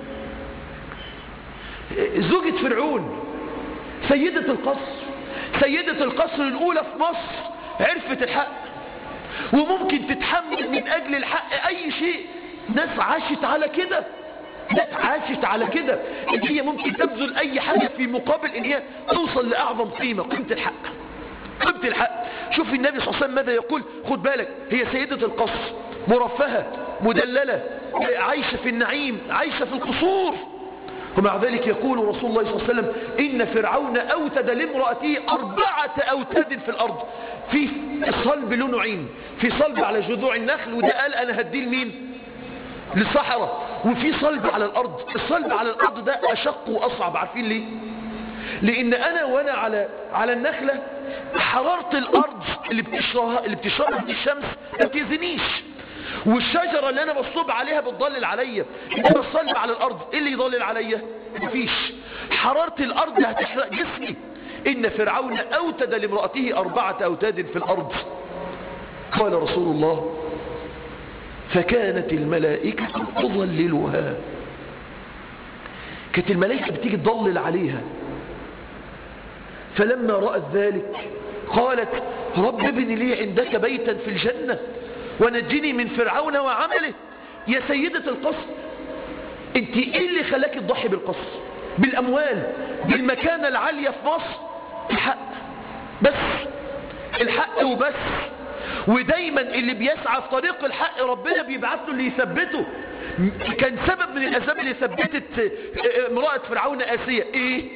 زوجة فرعون سيدة القصر سيدة القصر الأولى في مصر عرفت الحق وممكن تتحمل من أجل الحق أي شيء ناس عاشت على كده ناس عاشت على كده إن هي ممكن تبذل أي حاجة في مقابل إن هي توصل لأعظم قيمة قيمة الحق قيمة الحق شوف النبي صلى الله عليه وسلم ماذا يقول خد بالك هي سيدة القصر مرفهة مدللة عايشة في النعيم عايشة في القصور ومع ذلك يقول رسول الله صلى الله عليه وسلم إن فرعون أوتد لامرأته أربعة أوتاد في الأرض في صلب له نوعين في صلب على جذوع النخل وده قال أنا هديه لمين للصحراء وفي صلب على الأرض الصلب على الأرض ده أشق وأصعب عارفين ليه لأن أنا وأنا على على النخلة حرارة الأرض اللي بتشرها اللي بتشرها من الشمس ما بتأذينيش والشجرة اللي أنا بصب عليها بتضلل عليا إنما الصلب على الأرض إيه اللي يضلل عليا مفيش حرارة الأرض هتحرق جسمي إن فرعون أوتد لامرأته أربعة أوتاد في الأرض قال رسول الله فكانت الملائكة تضللها كانت الملائكة بتيجي تضلل عليها فلما رأت ذلك قالت رب ابن لي عندك بيتا في الجنة ونجني من فرعون وعمله يا سيدة القصر انت ايه اللي خلاك تضحي بالقصر بالاموال بالمكانة العالية في مصر الحق بس الحق وبس ودايما اللي بيسعى في طريق الحق ربنا بيبعث له اللي يثبته كان سبب من الاسباب اللي ثبتت امرأة فرعون آسية ايه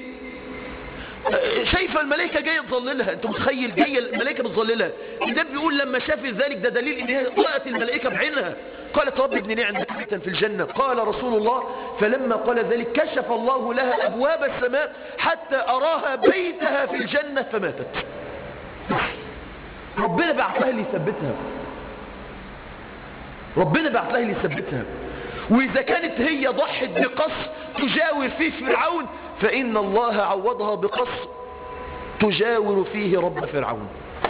شايفة الملائكة جاية تظللها انت متخيل جاية الملائكة بتظللها النبي بيقول لما شافت ذلك ده دليل ان هي رأت الملائكة بعينها قالت رب ابن لي عندك بيتا في الجنة قال رسول الله فلما قال ذلك كشف الله لها ابواب السماء حتى اراها بيتها في الجنة فماتت ربنا بعت لها اللي يثبتها ربنا بعت لها اللي يثبتها واذا كانت هي ضحت بقصر تجاور فيه فرعون فإن الله عوضها بقصر تجاور فيه رب فرعون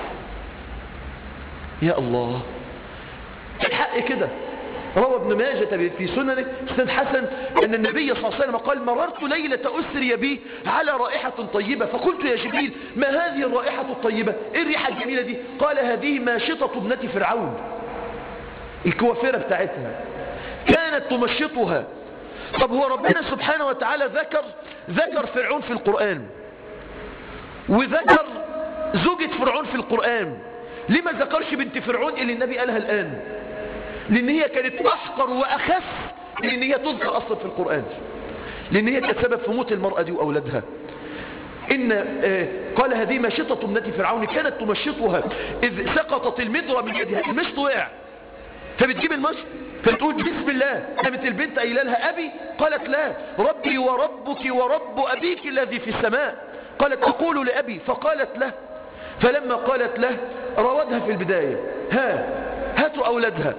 يا الله الحق كده روى ابن ماجة في سننه سنن حسن أن النبي صلى الله عليه وسلم قال مررت ليلة أسري بي على رائحة طيبة فقلت يا جبريل ما هذه الرائحة الطيبة إيه الريحة الجميلة دي قال هذه ماشطة ابنة فرعون الكوافرة بتاعتها كانت تمشطها طب هو ربنا سبحانه وتعالى ذكر ذكر فرعون في القرآن وذكر زوجة فرعون في القرآن لما ذكرش بنت فرعون اللي النبي قالها الآن لأن هي كانت أحقر وأخف لأن هي تذكر أصلا في القرآن لأن هي كانت سبب في موت المرأة دي وأولادها إن آه قال هذه مشطة ابنة فرعون كانت تمشطها إذ سقطت المدرة من يدها المشط وقع فبتجيب المشط فتقول بسم الله قامت البنت قايله لها أبي قالت لا ربي وربك ورب أبيك الذي في السماء قالت أقول لأبي فقالت له فلما قالت له راودها في البداية ها هاتوا أولادها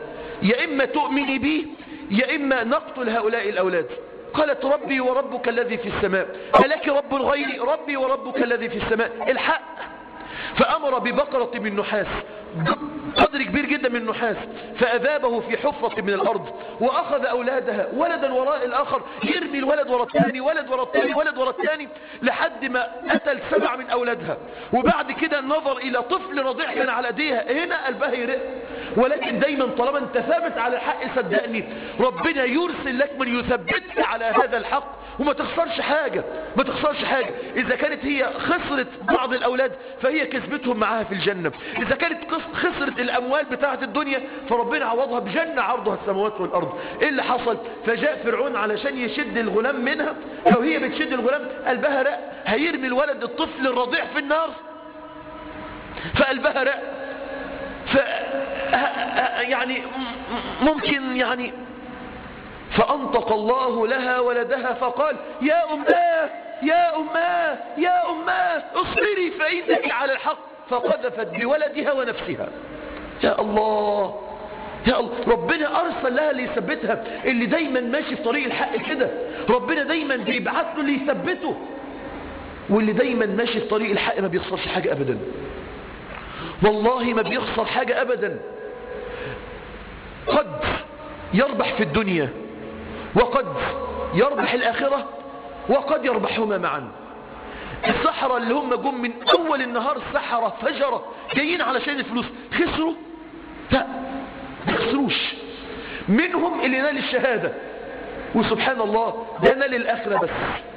يا إما تؤمني بي يا إما نقتل هؤلاء الأولاد قالت ربي وربك الذي في السماء ألك رب غيري ربي وربك الذي في السماء الحق فأمر ببقرة من نحاس قدر كبير جدا من النحاس فأذابه في حفرة من الأرض وأخذ أولادها ولدا وراء الآخر يرمي الولد وراء الثاني ولد وراء الثاني ولد وراء الثاني لحد ما قتل سبع من أولادها وبعد كده نظر إلى طفل رضيع كان على أيديها هنا قلبها يرق ولكن دايما طالما انت ثابت على الحق صدقني ربنا يرسل لك من يثبتك على هذا الحق وما تخسرش حاجة ما تخسرش حاجة إذا كانت هي خسرت بعض الأولاد فهي كسبتهم معاها في الجنة إذا كانت خسرت الأموال بتاعة الدنيا فربنا عوضها بجنة عرضها السماوات والأرض إيه اللي حصل فجاء فرعون علشان يشد الغلام منها لو هي بتشد الغلام قلبها رق هيرمي الولد الطفل الرضيع في النار فقلبها رق ف يعني ممكن يعني فأنطق الله لها ولدها فقال يا أماه يا أماه يا أماه اصبري فإنك على الحق فقذفت بولدها ونفسها يا الله يا الله ربنا أرسل لها اللي يثبتها اللي دايما ماشي في طريق الحق كده ربنا دايما بيبعث له اللي يثبته واللي دايما ماشي في طريق الحق ما بيخسرش حاجة أبدا والله ما بيخسر حاجة أبدا قد يربح في الدنيا وقد يربح الآخرة وقد يربحهما معا السحرة اللي هم جم من أول النهار السحرة فجرة جايين علشان الفلوس خسروا لا ما خسروش منهم اللي نال الشهادة وسبحان الله ده نال الآخرة بس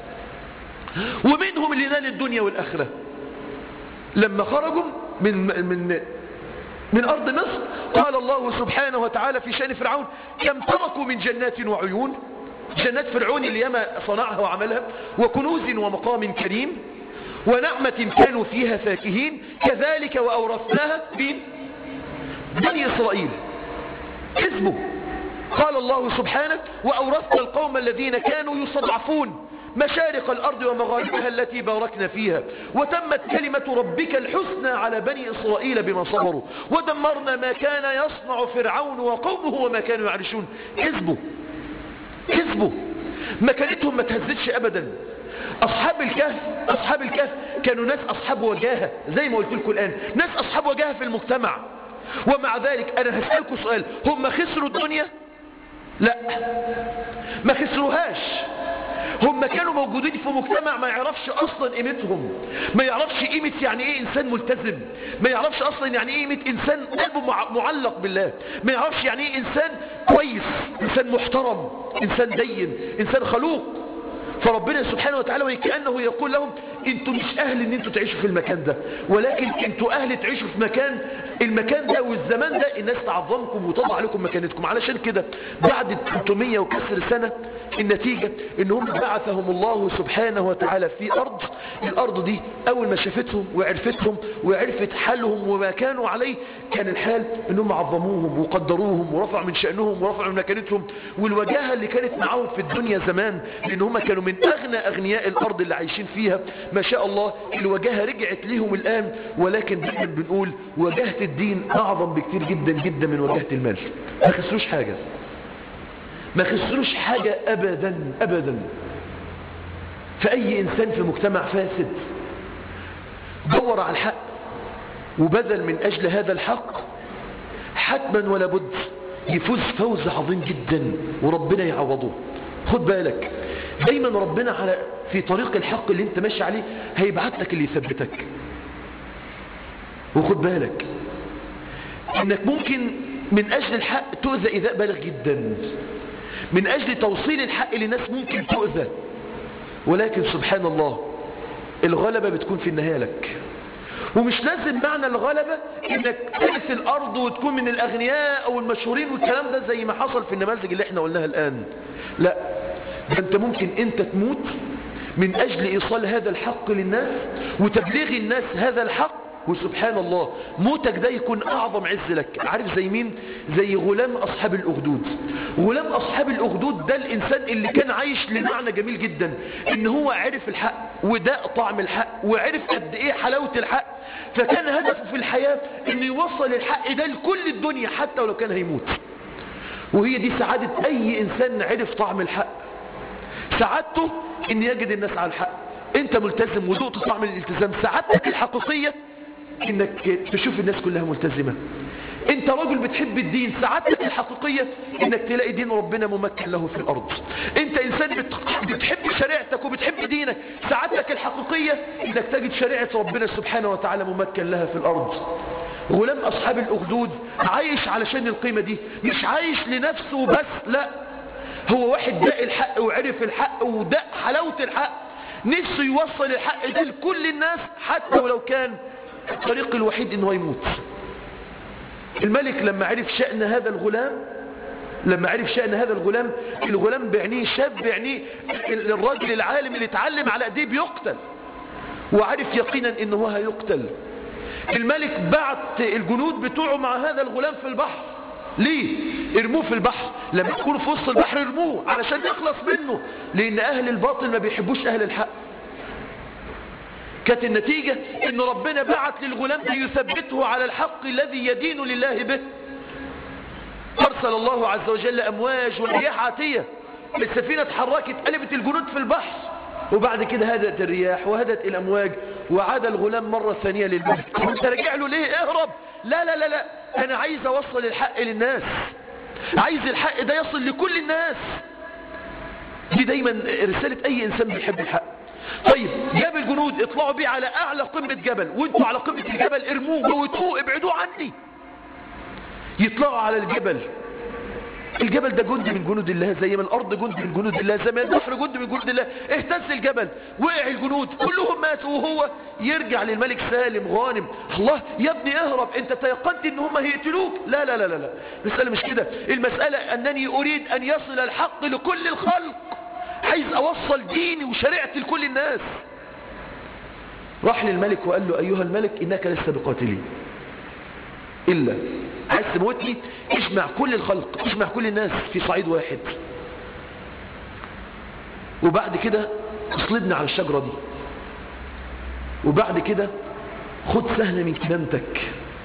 ومنهم اللي نال الدنيا والآخرة لما خرجوا من من من أرض مصر قال الله سبحانه وتعالى في شأن فرعون كم تركوا من جنات وعيون جنات فرعون اللي يما صنعها وعملها وكنوز ومقام كريم ونعمة كانوا فيها فاكهين كذلك وأورثناها بين بني إسرائيل حزبه قال الله سبحانه وأورثنا القوم الذين كانوا يستضعفون مشارق الأرض ومغاربها التي باركنا فيها وتمت كلمة ربك الحسنى على بني إسرائيل بما صبروا ودمرنا ما كان يصنع فرعون وقومه وما كانوا يعرشون كذبوا كذبوا مكانتهم ما تهزتش أبدا أصحاب الكهف أصحاب الكهف كانوا ناس أصحاب وجاهة زي ما قلت لكم الآن ناس أصحاب وجاهة في المجتمع ومع ذلك أنا هسألكم سؤال هم خسروا الدنيا لا ما خسروهاش هم كانوا موجودين في مجتمع ما يعرفش اصلا قيمتهم ما يعرفش قيمة يعني ايه انسان ملتزم ما يعرفش اصلا يعني ايه قيمة انسان قلبه معلق بالله ما يعرفش يعني ايه انسان كويس انسان محترم انسان دين انسان خلوق فربنا سبحانه وتعالى وكأنه يقول لهم انتوا مش اهل ان انتوا تعيشوا في المكان ده ولكن انتوا اهل تعيشوا في مكان المكان ده والزمان ده الناس تعظمكم وتضع لكم مكانتكم علشان كده بعد 300 وكسر سنة النتيجة ان هم بعثهم الله سبحانه وتعالى في ارض الارض دي اول ما شافتهم وعرفتهم وعرفت حالهم وما كانوا عليه كان الحال انهم عظموهم وقدروهم ورفعوا من شأنهم ورفعوا من مكانتهم والوجاهة اللي كانت معاهم في الدنيا زمان لان هم كانوا من اغنى اغنياء الارض اللي عايشين فيها ما شاء الله الوجاهة رجعت ليهم الان ولكن دايما بنقول وجاهة الدين اعظم بكتير جدا جدا من وجاهة المال ما خسروش حاجة ما خسروش حاجة ابدا ابدا فاي انسان في مجتمع فاسد دور على الحق وبذل من اجل هذا الحق حتما ولا بد يفوز فوز عظيم جدا وربنا يعوضه خد بالك دايما ربنا على في طريق الحق اللي انت ماشي عليه هيبعت لك اللي يثبتك وخد بالك انك ممكن من اجل الحق تؤذى ايذاء بالغ جدا من اجل توصيل الحق لناس ممكن تؤذى ولكن سبحان الله الغلبة بتكون في النهاية لك ومش لازم معنى الغلبة انك ترث الارض وتكون من الاغنياء او المشهورين والكلام ده زي ما حصل في النماذج اللي احنا قلناها الان لا ده انت ممكن انت تموت من اجل ايصال هذا الحق للناس وتبليغ الناس هذا الحق وسبحان الله موتك ده يكون اعظم عز لك عارف زي مين زي غلام اصحاب الاخدود غلام اصحاب الاخدود ده الانسان اللي كان عايش لمعنى جميل جدا ان هو عرف الحق وداء طعم الحق وعرف قد ايه حلاوة الحق فكان هدفه في الحياة انه يوصل الحق ده لكل الدنيا حتى ولو كان هيموت وهي دي سعادة أي إنسان عرف طعم الحق سعادته إن يجد الناس على الحق أنت ملتزم وذقت طعم الالتزام سعادتك الحقيقية إنك تشوف الناس كلها ملتزمة انت راجل بتحب الدين سعادتك الحقيقية انك تلاقي دين ربنا ممكن له في الارض انت انسان بتحب شريعتك وبتحب دينك سعادتك الحقيقية انك تجد شريعة ربنا سبحانه وتعالى ممكن لها في الارض غلام اصحاب الاخدود عايش علشان القيمة دي مش عايش لنفسه بس لا هو واحد داق الحق وعرف الحق وداق حلاوة الحق نفسه يوصل الحق ده لكل الناس حتى ولو كان الطريق الوحيد انه يموت الملك لما عرف شأن هذا الغلام لما عرف شأن هذا الغلام الغلام بيعنيه شاب بيعنيه الراجل العالم اللي اتعلم على ايديه بيقتل وعرف يقينا انه هو هيقتل الملك بعت الجنود بتوعه مع هذا الغلام في البحر ليه ارموه في البحر لما تكونوا في وسط البحر ارموه علشان يخلص منه لان اهل الباطل ما بيحبوش اهل الحق كانت النتيجة ان ربنا بعت للغلام ليثبته على الحق الذي يدين لله به ارسل الله عز وجل امواج ورياح عاتية السفينة اتحركت قلبت الجنود في البحر وبعد كده هدأت الرياح وهدأت الامواج وعاد الغلام مرة ثانية للملك انت رجع له ليه اهرب لا لا لا لا انا عايز اوصل الحق للناس عايز الحق ده يصل لكل الناس دي دايما رسالة اي انسان بيحب الحق طيب جاب الجنود اطلعوا بيه على اعلى قمة جبل وانتوا على قمة الجبل ارموه موتوه ابعدوه عني يطلعوا على الجبل الجبل ده جند من جنود الله زي ما الارض جند من جنود الله زي ما البحر جند من جنود الله اهتز الجبل وقع الجنود كلهم ماتوا وهو يرجع للملك سالم غانم الله يا ابني اهرب انت تيقنت ان هم هيقتلوك لا لا لا لا المسألة مش كده المسألة انني اريد ان يصل الحق لكل الخلق عايز اوصل ديني وشريعتي لكل الناس راح للملك وقال له ايها الملك انك لست بقاتلي الا عايز تموتني اجمع كل الخلق اجمع كل الناس في صعيد واحد وبعد كده اصلبني على الشجرة دي وبعد كده خد سهل من كمامتك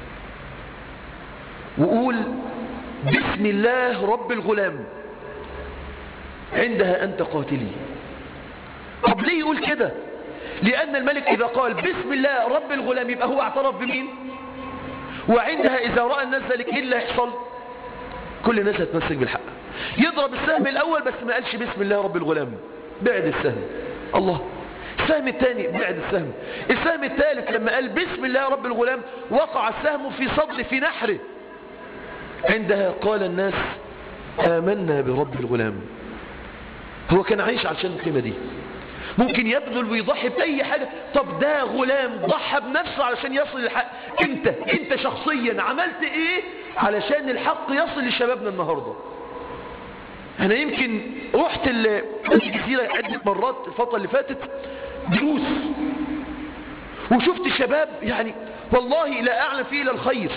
وقول بسم الله رب الغلام عندها أنت قاتلي طب ليه يقول كده لأن الملك إذا قال بسم الله رب الغلام يبقى هو اعترف بمين وعندها إذا رأى الناس ذلك إيه اللي هيحصل كل الناس هتمسك بالحق يضرب السهم الأول بس ما قالش بسم الله رب الغلام بعد السهم الله السهم الثاني بعد السهم السهم الثالث لما قال بسم الله رب الغلام وقع السهم في صدر في نحره عندها قال الناس آمنا برب الغلام هو كان عايش علشان القيمة دي ممكن يبذل ويضحي بأي حاجة طب ده غلام ضحى بنفسه علشان يصل للحق انت انت شخصيا عملت ايه علشان الحق يصل لشبابنا النهاردة انا يمكن رحت الجزيرة عدة مرات الفترة اللي فاتت دروس وشفت شباب يعني والله لا اعلم فيه الا الخير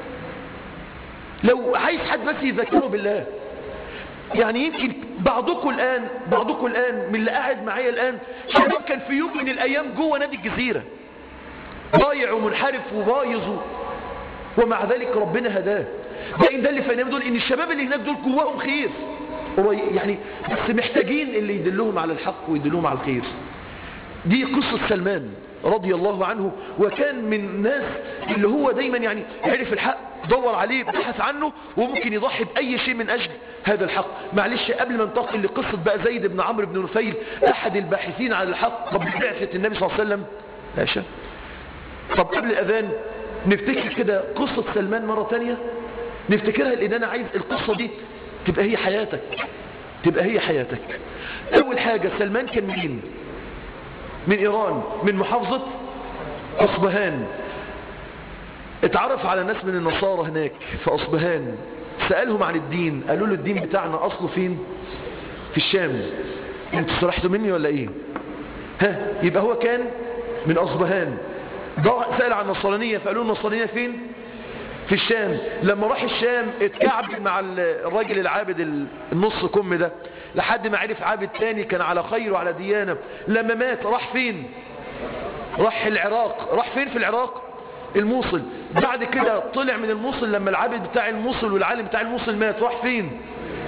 لو عايز حد بس يذكره بالله يعني يمكن بعضكم الآن بعضكم الآن من اللي قاعد معايا الآن شباب كان في يوم من الأيام جوه نادي الجزيرة ضايع ومنحرف وبايظ ومع ذلك ربنا هداه ده إن ده اللي فانا دول إن الشباب اللي هناك دول جواهم خير يعني بس محتاجين اللي يدلهم على الحق ويدلهم على الخير دي قصة سلمان رضي الله عنه وكان من الناس اللي هو دايما يعني عرف الحق دور عليه بحث عنه وممكن يضحي بأي شيء من أجل هذا الحق معلش قبل ما ننتقل لقصة بقى زيد بن عمرو بن نفيل أحد الباحثين على الحق قبل بعثة النبي صلى الله عليه وسلم ماشي طب قبل الأذان نفتكر كده قصة سلمان مرة تانية نفتكرها لأن أنا عايز القصة دي تبقى هي حياتك تبقى هي حياتك أول حاجة سلمان كان مين من إيران من محافظة أصبهان اتعرف على ناس من النصارى هناك في أصبهان سألهم عن الدين قالوا له الدين بتاعنا أصله فين في الشام انت صرحتوا مني ولا ايه ها يبقى هو كان من أصبهان سأل عن النصرانية فقالوا له النصرانية فين في الشام لما راح الشام اتكعب مع الراجل العابد النص كم ده لحد ما عرف عابد تاني كان على خير وعلى ديانة لما مات راح فين راح العراق راح فين في العراق الموصل بعد كده طلع من الموصل لما العابد بتاع الموصل والعالم بتاع الموصل مات راح فين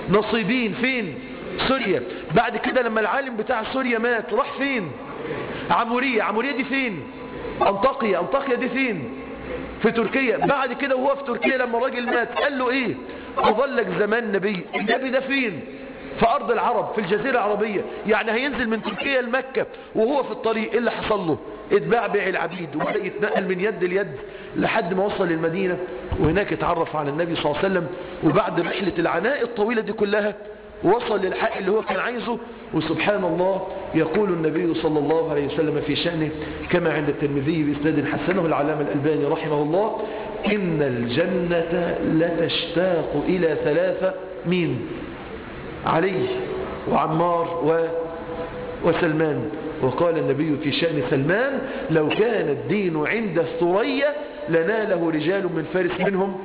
نصيبين فين سوريا بعد كده لما العالم بتاع سوريا مات راح فين عمورية عمورية دي فين أنطاقية أنطاقية دي فين في تركيا بعد كده وهو في تركيا لما الراجل مات قال له ايه أظلك زمان نبي النبي ده فين في أرض العرب في الجزيرة العربية يعني هينزل من تركيا لمكة وهو في الطريق ايه اللي حصل له اتباع بيع العبيد وبدأ يتنقل من يد ليد لحد ما وصل للمدينة وهناك اتعرف على النبي صلى الله عليه وسلم وبعد رحلة العناء الطويلة دي كلها وصل للحق اللي هو كان عايزه وسبحان الله يقول النبي صلى الله عليه وسلم في شأنه كما عند الترمذي بإسناد حسنه العلامة الألباني رحمه الله إن الجنة لتشتاق إلى ثلاثة مين علي وعمار و وسلمان وقال النبي في شأن سلمان لو كان الدين عند الثريا لناله رجال من فارس منهم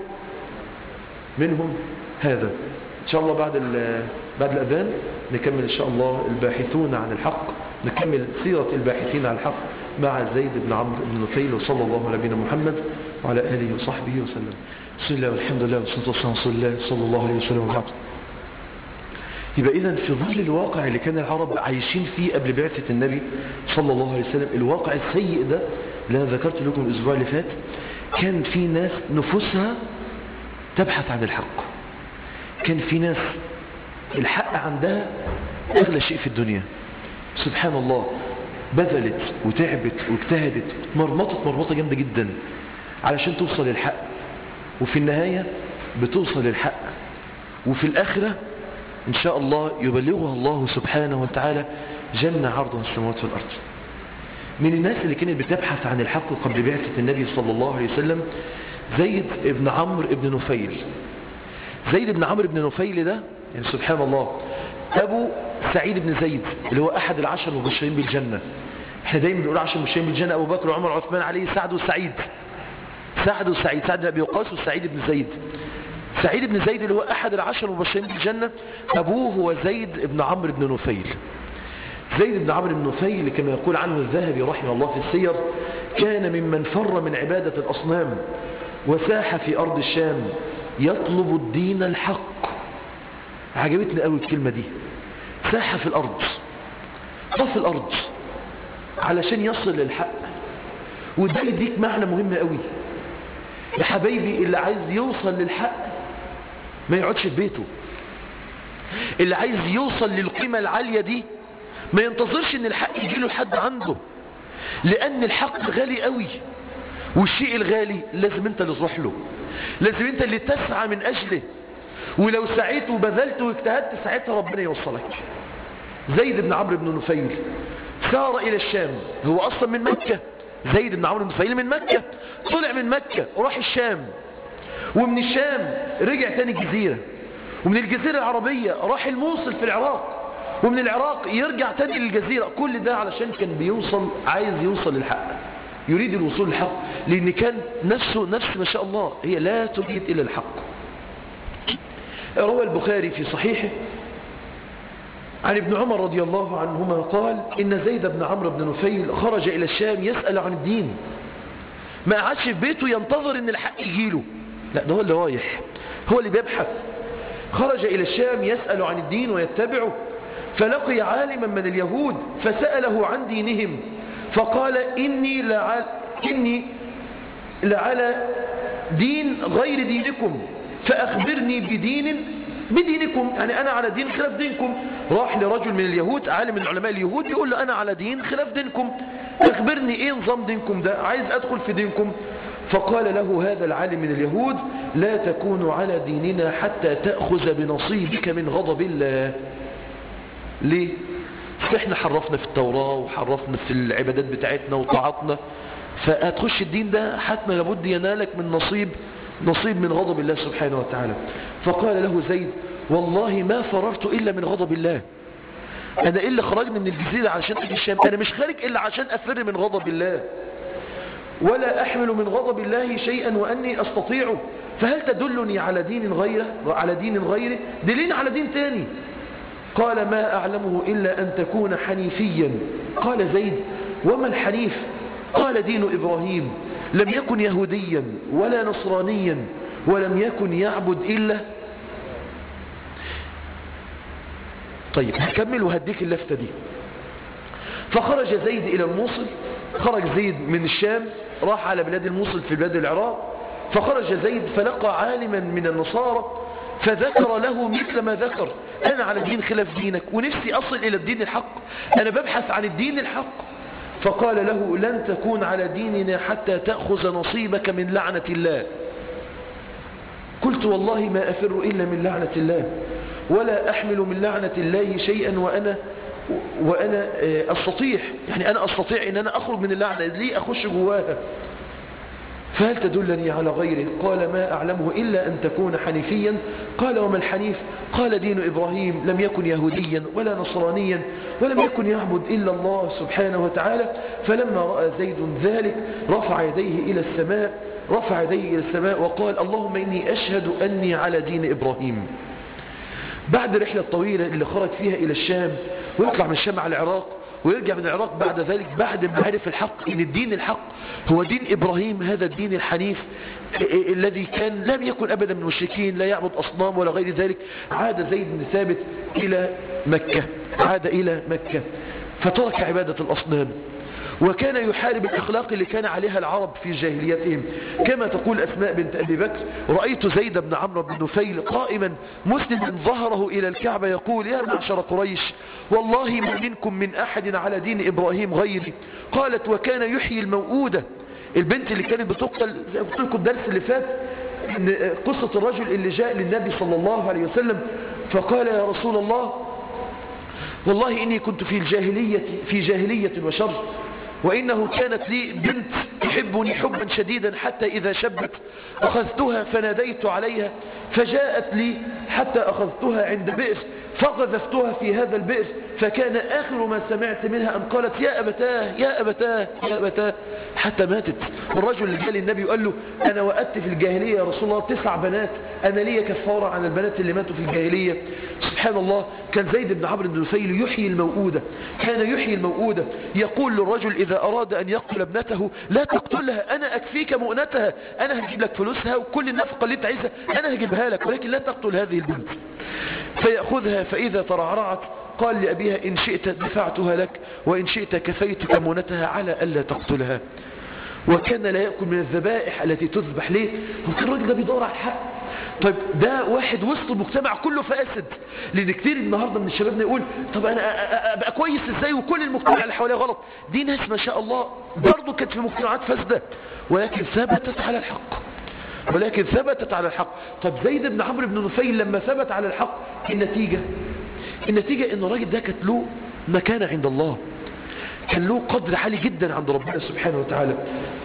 منهم هذا إن شاء الله بعد بعد الأذان نكمل إن شاء الله الباحثون عن الحق نكمل سيرة الباحثين عن الحق مع زيد بن عمرو بن نفيل وصلى الله على نبينا محمد وعلى آله وصحبه وسلم بسم الله والحمد لله والصلاة والسلام على رسول الله صلى الله عليه وسلم وبعد يبقى إذا في ظل الواقع اللي كان العرب عايشين فيه قبل بعثة النبي صلى الله عليه وسلم الواقع السيء ده اللي أنا ذكرت لكم الأسبوع اللي فات كان في ناس نفوسها تبحث عن الحق كان في ناس الحق عندها أغلى شيء في الدنيا سبحان الله بذلت وتعبت واجتهدت مرمطت مرمطة جامدة جدا علشان توصل للحق وفي النهاية بتوصل للحق وفي الآخرة إن شاء الله يبلغها الله سبحانه وتعالى جنة عرضها السماوات والأرض من الناس اللي كانت بتبحث عن الحق قبل بعثة النبي صلى الله عليه وسلم زيد بن عمرو بن نفيل زيد بن عمرو بن نفيل ده يعني سبحان الله أبو سعيد بن زيد اللي هو أحد العشر المبشرين بالجنة احنا دايما بنقول عشر المبشرين بالجنة أبو بكر وعمر وعثمان علي سعد وسعيد سعد وسعيد سعد بن أبي وقاص وسعيد بن زيد سعيد بن زيد اللي هو أحد العشر المبشرين بالجنة أبوه هو زيد بن عمرو بن نفيل زيد بن عمرو بن نفيل كما يقول عنه الذهبي رحمه الله في السير كان ممن فر من عبادة الأصنام وساح في أرض الشام يطلب الدين الحق عجبتني قوي الكلمة دي ساح في الأرض طف الأرض علشان يصل للحق وده يديك معنى مهم قوي يا حبايبي اللي عايز يوصل للحق ما يقعدش في بيته اللي عايز يوصل للقيمة العالية دي ما ينتظرش ان الحق يجيله لحد عنده لان الحق غالي قوي والشيء الغالي لازم انت اللي تروح له لازم انت اللي تسعى من اجله ولو سعيت وبذلت واجتهدت ساعتها ربنا يوصلك زيد بن عمرو بن نفيل سار الى الشام هو اصلا من مكة زيد بن عمرو بن نفيل من مكة طلع من مكة وراح الشام ومن الشام رجع تاني الجزيرة ومن الجزيرة العربية راح الموصل في العراق ومن العراق يرجع تاني للجزيرة كل ده علشان كان بيوصل عايز يوصل للحق يريد الوصول للحق لأن كان نفسه نفس ما شاء الله هي لا تريد إلا الحق روى البخاري في صحيحه عن ابن عمر رضي الله عنهما قال إن زيد بن عمرو بن نفيل خرج إلى الشام يسأل عن الدين ما قعدش في بيته ينتظر ان الحق يجيله لا ده هو اللي رايح هو اللي بيبحث خرج إلى الشام يسأل عن الدين ويتبعه فلقي عالما من اليهود فسأله عن دينهم فقال إني لعل إني لعلى دين غير دينكم فأخبرني بدين بدينكم يعني أنا على دين خلاف دينكم راح لرجل من اليهود عالم من علماء اليهود يقول له أنا على دين خلاف دينكم أخبرني إيه نظام دينكم ده عايز أدخل في دينكم فقال له هذا العالم من اليهود لا تكون على ديننا حتى تأخذ بنصيبك من غضب الله ليه احنا حرفنا في التوراة وحرفنا في العبادات بتاعتنا وطاعتنا فهتخش الدين ده حتما لابد ينالك من نصيب نصيب من غضب الله سبحانه وتعالى فقال له زيد والله ما فررت إلا من غضب الله أنا إلا خرجني من الجزيرة عشان أجي الشام أنا مش خارج إلا عشان أفر من غضب الله ولا أحمل من غضب الله شيئا وأني أستطيعه فهل تدلني على دين غيره على دين غيره دلين على دين تاني قال ما أعلمه إلا أن تكون حنيفيا قال زيد وما الحنيف قال دين إبراهيم لم يكن يهوديا ولا نصرانيا ولم يكن يعبد إلا طيب هكمل وهديك اللفتة دي فخرج زيد إلى الموصل خرج زيد من الشام راح على بلاد الموصل في بلاد العراق فخرج زيد فلقى عالما من النصارى فذكر له مثل ما ذكر أنا على دين خلاف دينك ونفسي أصل إلى الدين الحق أنا ببحث عن الدين الحق فقال له لن تكون على ديننا حتى تأخذ نصيبك من لعنة الله قلت والله ما أفر إلا من لعنة الله ولا أحمل من لعنة الله شيئا وأنا وأنا أستطيع يعني أنا أستطيع أن أنا أخرج من اللعنة ليه أخش جواها فهل تدلني على غيره قال ما أعلمه إلا أن تكون حنيفيا قال وما الحنيف قال دين إبراهيم لم يكن يهوديا ولا نصرانيا ولم يكن يعبد إلا الله سبحانه وتعالى فلما رأى زيد ذلك رفع يديه إلى السماء رفع يديه إلى السماء وقال اللهم إني أشهد أني على دين إبراهيم بعد رحلة طويلة اللي خرج فيها إلى الشام ويطلع من الشام على العراق ويرجع من العراق بعد ذلك بعد ما عرف الحق ان الدين الحق هو دين ابراهيم هذا الدين الحنيف الذي كان لم يكن ابدا من المشركين لا يعبد اصنام ولا غير ذلك عاد زيد بن ثابت الى مكة عاد الى مكة فترك عبادة الاصنام وكان يحارب الأخلاق اللي كان عليها العرب في جاهليتهم كما تقول أسماء بنت أبي بكر رأيت زيد بن عمرو بن نفيل قائما مسلما ظهره إلى الكعبة يقول يا معشر قريش والله ما منكم من أحد على دين إبراهيم غيري قالت وكان يحيي الموؤودة البنت اللي كانت بتقتل قلت لكم الدرس اللي فات إن قصة الرجل اللي جاء للنبي صلى الله عليه وسلم فقال يا رسول الله والله إني كنت في الجاهلية في جاهلية وشر وإنه كانت لي بنت تحبني حبا شديدا حتى إذا شبت أخذتها فناديت عليها فجاءت لي حتى أخذتها عند بئر فقذفتها في هذا البئر فكان آخر ما سمعت منها أن قالت يا أبتاه يا أبتاه يا أبتاه حتى ماتت والرجل اللي جاء للنبي وقال له أنا وقت في الجاهلية يا رسول الله تسع بنات أنا لي كفارة عن البنات اللي ماتوا في الجاهلية سبحان الله كان زيد بن عمرو بن نفيل يحيي الموؤودة كان يحيي الموؤودة يقول للرجل إذا أراد أن يقتل ابنته لا تقتلها أنا أكفيك مؤنتها أنا هجيب لك فلوسها وكل النفقة اللي انت عايزها أنا هجيبها لك ولكن لا تقتل هذه البنت فيأخذها فإذا ترعرعت قال لأبيها إن شئت دفعتها لك وإن شئت كفيتك مونتها على ألا تقتلها وكان لا يأكل من الذبائح التي تذبح ليه هو كان الراجل ده بيدور على الحق طيب ده واحد وسط المجتمع كله فاسد لان كتير النهارده من الشباب يقول طب انا ابقى كويس ازاي وكل المجتمع اللي حواليا غلط دي ناس ما شاء الله برضه كانت في مجتمعات فاسده ولكن ثبتت على الحق ولكن ثبتت على الحق طب زيد بن عمرو بن نفيل لما ثبت على الحق النتيجة النتيجة ان الراجل ده كانت له مكانة عند الله كان له قدر عالي جدا عند ربنا سبحانه وتعالى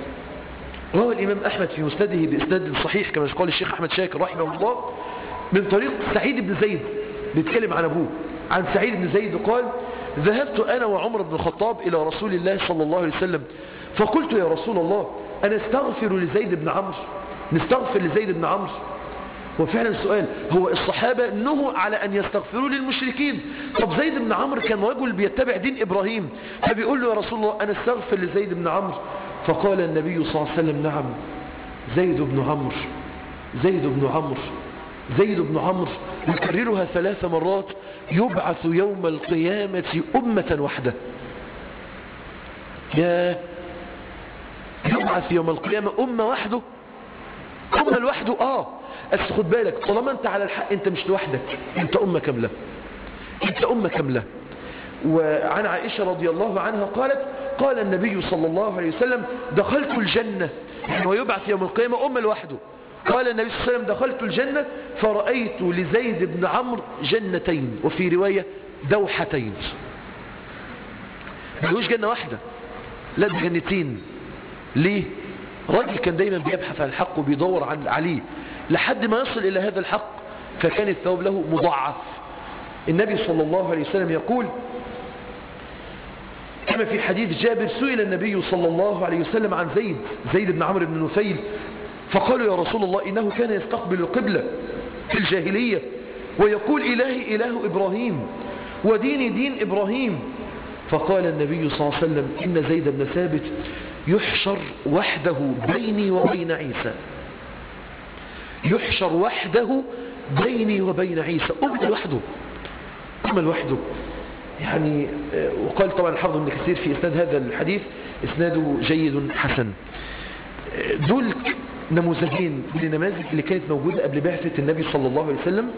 روى الإمام أحمد في مسنده بإسناد صحيح كما قال الشيخ أحمد شاكر رحمه الله من طريق سعيد بن زيد بيتكلم عن أبوه عن سعيد بن زيد قال ذهبت أنا وعمر بن الخطاب إلى رسول الله صلى الله عليه وسلم فقلت يا رسول الله أنا استغفر لزيد بن عمرو نستغفر لزيد بن عمرو وفعلا سؤال هو الصحابة نهوا على أن يستغفروا للمشركين طب زيد بن عمرو كان رجل بيتبع دين إبراهيم فبيقول له يا رسول الله أنا استغفر لزيد بن عمرو فقال النبي صلى الله عليه وسلم نعم زيد بن عمرو زيد بن عمرو زيد بن عمرو يكررها ثلاث مرات يبعث يوم القيامة أمة وحده يا يبعث يوم القيامة أمة وحده أمة لوحده آه بس خد بالك طالما أنت على الحق أنت مش لوحدك أنت أمة كاملة أنت أمة كاملة وعن عائشة رضي الله عنها قالت قال النبي صلى الله عليه وسلم دخلت الجنة يعني ويبعث يوم القيامة أمة لوحده قال النبي صلى الله عليه وسلم دخلت الجنة فرأيت لزيد بن عمرو جنتين وفي رواية دوحتين ملوش جنة واحدة لا ده جنتين ليه راجل كان دايما بيبحث عن الحق وبيدور عن عليه لحد ما يصل إلى هذا الحق فكان الثواب له مضاعف النبي صلى الله عليه وسلم يقول كما في حديث جابر سئل النبي صلى الله عليه وسلم عن زيد زيد بن عمرو بن نفيل فقالوا يا رسول الله إنه كان يستقبل القبلة في الجاهلية ويقول إلهي إله إبراهيم وديني دين إبراهيم فقال النبي صلى الله عليه وسلم إن زيد بن ثابت يحشر وحده بيني وبين عيسى يحشر وحده بيني وبين عيسى أمه لوحده أما لوحده يعني آه، وقال طبعا الحافظ ابن كثير في إسناد هذا الحديث إسناده جيد حسن آه، دول نموذجين من النماذج اللي كانت موجودة قبل بعثة النبي صلى الله عليه وسلم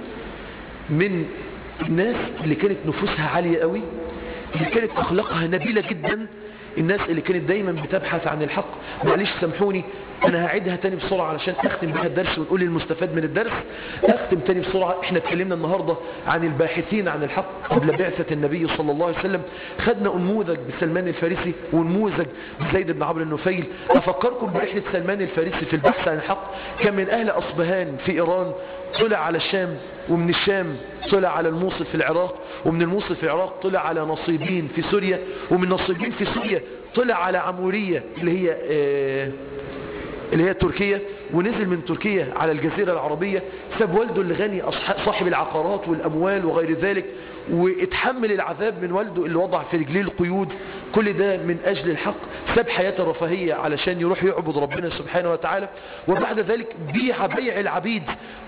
من الناس اللي كانت نفوسها عالية قوي اللي كانت أخلاقها نبيلة جدا الناس اللي كانت دايما بتبحث عن الحق معلش سامحوني انا هعيدها تاني بسرعة علشان اختم بها الدرس ونقول المستفاد من الدرس اختم تاني بسرعة احنا اتكلمنا النهاردة عن الباحثين عن الحق قبل بعثة النبي صلى الله عليه وسلم خدنا انموذج بسلمان الفارسي ونموذج بزيد بن عمرو النفيل افكركم برحلة سلمان الفارسي في البحث عن الحق كان من اهل اصبهان في ايران طلع على الشام ومن الشام طلع على الموصل في العراق ومن الموصل في العراق طلع على نصيبين في سوريا ومن نصيبين في سوريا طلع على عمورية اللي هي آه اللي هي تركيا ونزل من تركيا على الجزيرة العربية ساب والده اللي غني صاحب العقارات والأموال وغير ذلك واتحمل العذاب من والده اللي وضع في رجليه القيود كل ده من أجل الحق ساب حياته الرفاهية علشان يروح يعبد ربنا سبحانه وتعالى وبعد ذلك بيع بيع العبيد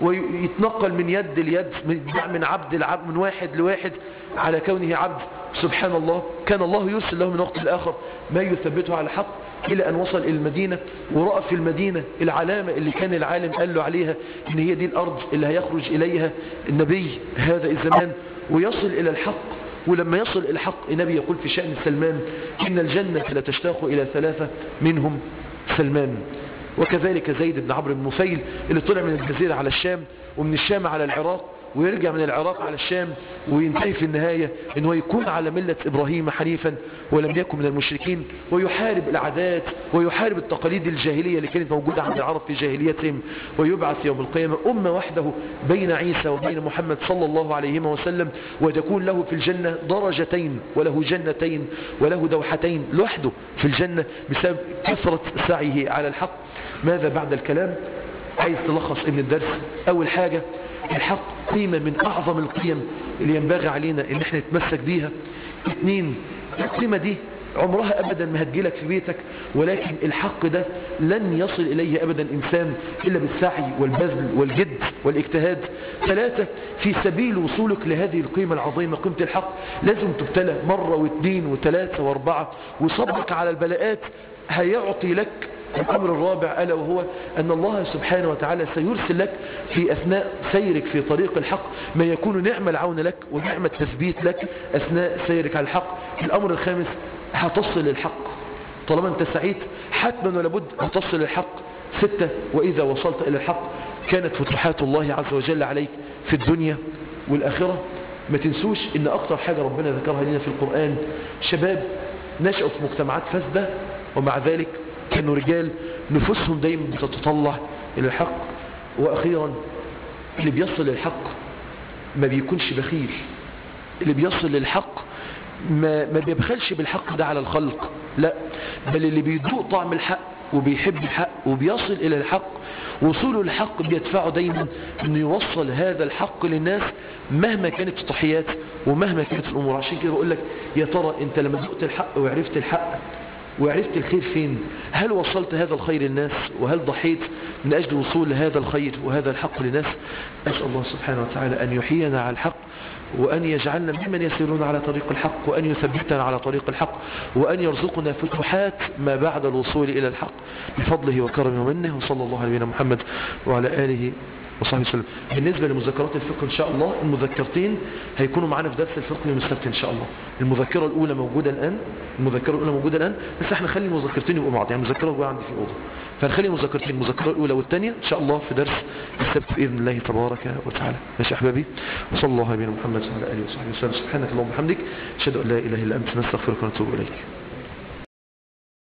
ويتنقل من يد ليد من عبد العبد من واحد لواحد على كونه عبد سبحان الله كان الله يرسل له من وقت الآخر ما يثبته على الحق إلى أن وصل إلى المدينة ورأى في المدينة العلامة اللي كان العالم قال له عليها إن هي دي الأرض اللي هيخرج إليها النبي هذا الزمان ويصل إلى الحق ولما يصل إلى الحق النبي يقول في شأن سلمان إن الجنة لتشتاق إلى ثلاثة منهم سلمان وكذلك زيد بن عمرو بن نفيل اللي طلع من الجزيرة على الشام ومن الشام على العراق ويرجع من العراق على الشام وينتهي في النهاية انه يكون على ملة ابراهيم حنيفا ولم يكن من المشركين ويحارب العادات ويحارب التقاليد الجاهلية اللي كانت موجودة عند العرب في جاهليتهم ويبعث يوم القيامة أمة وحده بين عيسى وبين محمد صلى الله عليه وسلم وتكون له في الجنة درجتين وله جنتين وله دوحتين لوحده في الجنة بسبب كثرة سعيه على الحق ماذا بعد الكلام عايز تلخص ابن الدرس أول حاجة الحق قيمة من أعظم القيم اللي ينبغي علينا ان احنا نتمسك بيها اثنين القيمة دي عمرها أبدا ما هتجيلك في بيتك ولكن الحق ده لن يصل إليه أبدا إنسان إلا بالسعي والبذل والجد والاجتهاد ثلاثة في سبيل وصولك لهذه القيمة العظيمة قيمة الحق لازم تبتلى مرة واثنين وثلاثة واربعة وصبرك على البلاءات هيعطي لك الأمر الرابع ألا وهو أن الله سبحانه وتعالى سيرسل لك في أثناء سيرك في طريق الحق ما يكون نعم العون لك ونعم التثبيت لك أثناء سيرك على الحق الأمر الخامس هتصل الحق طالما أنت سعيد حتما ولابد هتصل الحق ستة وإذا وصلت إلى الحق كانت فتوحات الله عز وجل عليك في الدنيا والآخرة ما تنسوش ان اكتر حاجة ربنا ذكرها لنا في القرآن شباب نشأوا في مجتمعات فاسدة ومع ذلك كانوا رجال نفوسهم دايما بتتطلع إلى الحق وأخيرا اللي بيصل للحق ما بيكونش بخيل اللي بيصل للحق ما, ما بيبخلش بالحق ده على الخلق لا بل اللي بيدوق طعم الحق وبيحب الحق وبيصل إلى الحق وصوله للحق بيدفعه دايما انه يوصل هذا الحق للناس مهما كانت التضحيات ومهما كانت الامور عشان كده بقول لك يا ترى انت لما دقت الحق وعرفت الحق وعرفت الخير فين هل وصلت هذا الخير للناس وهل ضحيت من أجل وصول هذا الخير وهذا الحق للناس أسأل الله سبحانه وتعالى أن يحيينا على الحق وأن يجعلنا ممن يسيرون على طريق الحق وأن يثبتنا على طريق الحق وأن يرزقنا فتوحات ما بعد الوصول إلى الحق بفضله وكرمه ومنه وصلى الله على نبينا محمد وعلى آله وصحبه وسلم بالنسبة لمذكرات الفقه إن شاء الله المذكرتين هيكونوا معانا في درس الفقه يوم السبت إن شاء الله المذكرة الأولى موجودة الآن المذكرة الأولى موجودة الآن بس احنا نخلي المذكرتين يبقوا بعض يعني المذكرة جوه عندي في الأوضة فنخلي المذكرتين المذكرة الأولى والثانية إن شاء الله في درس السبت بإذن الله تبارك وتعالى ماشي أحبابي وصلى الله على نبينا محمد وعلى آله وصحبه وسلم سبحانك اللهم وبحمدك أشهد أن لا إله إلا أنت نستغفرك ونتوب إليك